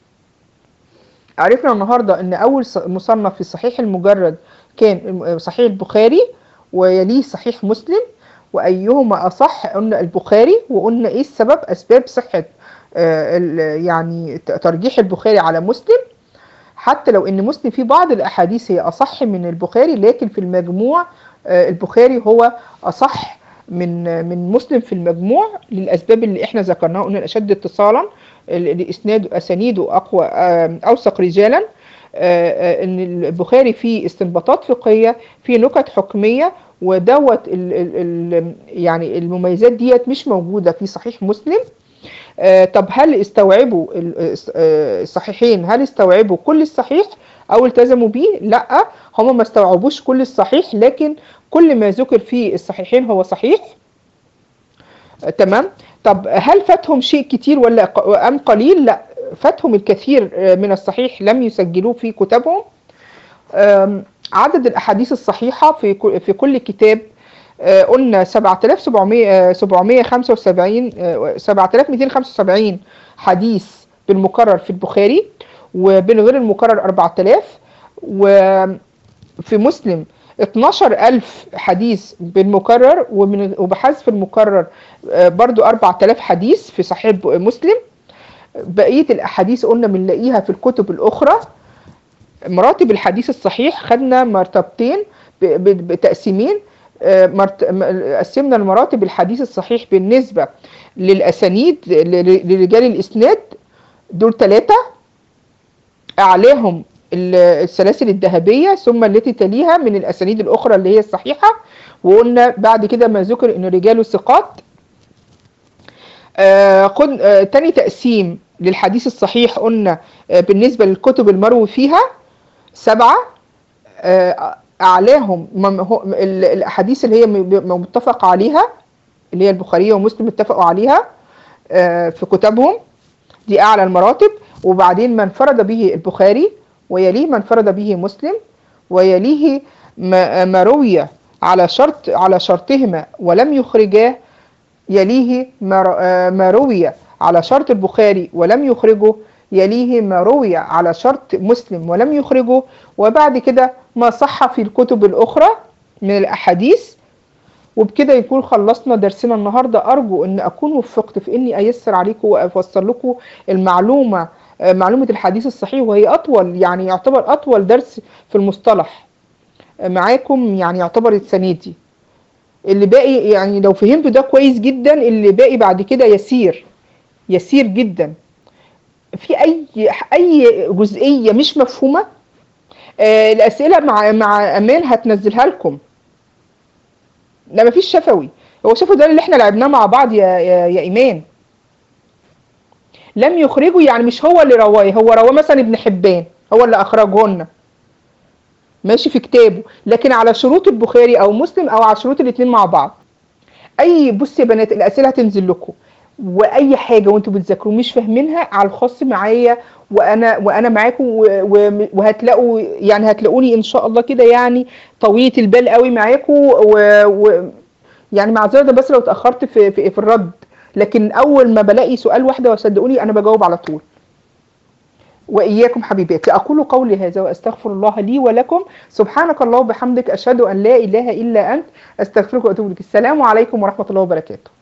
عرفنا النهارده ان اول ص- مصنف في الصحيح المجرد كان الم- صحيح البخاري ويليه صحيح مسلم وايهما اصح قلنا البخاري وقلنا ايه السبب اسباب صحه آه، ال- يعني ت- ترجيح البخاري على مسلم حتى لو ان مسلم فيه بعض الاحاديث هي اصح من البخاري لكن في المجموع آه، البخاري هو اصح من من مسلم في المجموع للاسباب اللي احنا ذكرناها قلنا الاشد اتصالا ال- الاسناد اسانيده اقوى آه، اوثق رجالا آه، آه، ان البخاري فيه استنباطات فقهيه فيه نكت حكميه ودوت ال ال ال يعني المميزات ديت مش موجوده في صحيح مسلم آه، طب هل استوعبوا ال- آه، الصحيحين هل استوعبوا كل الصحيح او التزموا بيه لا هم ما استوعبوش كل الصحيح لكن كل ما ذكر في الصحيحين هو صحيح آه، تمام طب هل فاتهم شيء كتير ولا ق- ام قليل لا فاتهم الكثير آه، من الصحيح لم يسجلوه في كتبهم آم، عدد الاحاديث الصحيحه في كل- في كل كتاب آه، قلنا 7700 آه، 775 آه، 7275 حديث بالمكرر في البخاري وبالغير المكرر 4000 وفي مسلم 12000 حديث بالمكرر ومن وبحذف المكرر آه، برضو 4000 حديث في صحيح ب- مسلم بقية الأحاديث قلنا بنلاقيها في الكتب الأخرى مراتب الحديث الصحيح خدنا مرتبتين ب- ب- بتقسيمين آه، مرت- م- قسمنا المراتب الحديث الصحيح بالنسبة للأسانيد ل- ل- لرجال الإسناد دول ثلاثة أعلاهم ال- السلاسل الذهبية ثم التي تليها من الأسانيد الأخرى اللي هي الصحيحة وقلنا بعد كده ما ذكر إن رجاله ثقات آه خد آه تاني تقسيم للحديث الصحيح قلنا آه بالنسبة للكتب المروي فيها سبعة آه أعلاهم مم- هو- ال- الأحاديث اللي هي م- متفق عليها اللي هي البخاري ومسلم اتفقوا عليها آه في كتبهم دي أعلى المراتب وبعدين ما انفرد به البخاري ويليه ما انفرد به مسلم ويليه ما ما روي على شرط على شرطهما ولم يخرجاه يليه ما ر- آه، ما روي على شرط البخاري ولم يخرجه يليه ما روي على شرط مسلم ولم يخرجه وبعد كده ما صح في الكتب الأخرى من الأحاديث وبكده يكون خلصنا درسنا النهارده ارجو ان اكون وفقت في اني ايسر عليكم وافسر لكم المعلومه آه، معلومه الحديث الصحيح وهي اطول يعني يعتبر اطول درس في المصطلح آه، معاكم يعني يعتبر السنه دي اللي باقي يعني لو فهمتوا ده كويس جدا اللي باقي بعد كده يسير يسير جدا في اي اي جزئيه مش مفهومه آه، الاسئله مع مع امان هتنزلها لكم لا مفيش شفوي هو شفوي ده اللي احنا لعبناه مع بعض يا يا, يا ايمان لم يخرجوا يعني مش هو اللي رواه هو رواه مثلا ابن حبان هو اللي اخرجه لنا ماشي في كتابه لكن على شروط البخاري او مسلم او على شروط الاثنين مع بعض اي بص يا بنات الاسئله هتنزل لكم واي حاجه وانتوا بتذاكروا مش فاهمينها على الخاص معايا وانا وانا معاكم و- و- وهتلاقوا يعني هتلاقوني ان شاء الله كده يعني طويله البال قوي معاكم و, و يعني معذره بس لو اتاخرت في, في في الرد لكن اول ما بلاقي سؤال واحده وصدقوني انا بجاوب على طول وإياكم حبيباتي أقول قولي هذا وأستغفر الله لي ولكم سبحانك الله وبحمدك أشهد أن لا إله إلا أنت أستغفرك وأتوب إليك السلام عليكم ورحمة الله وبركاته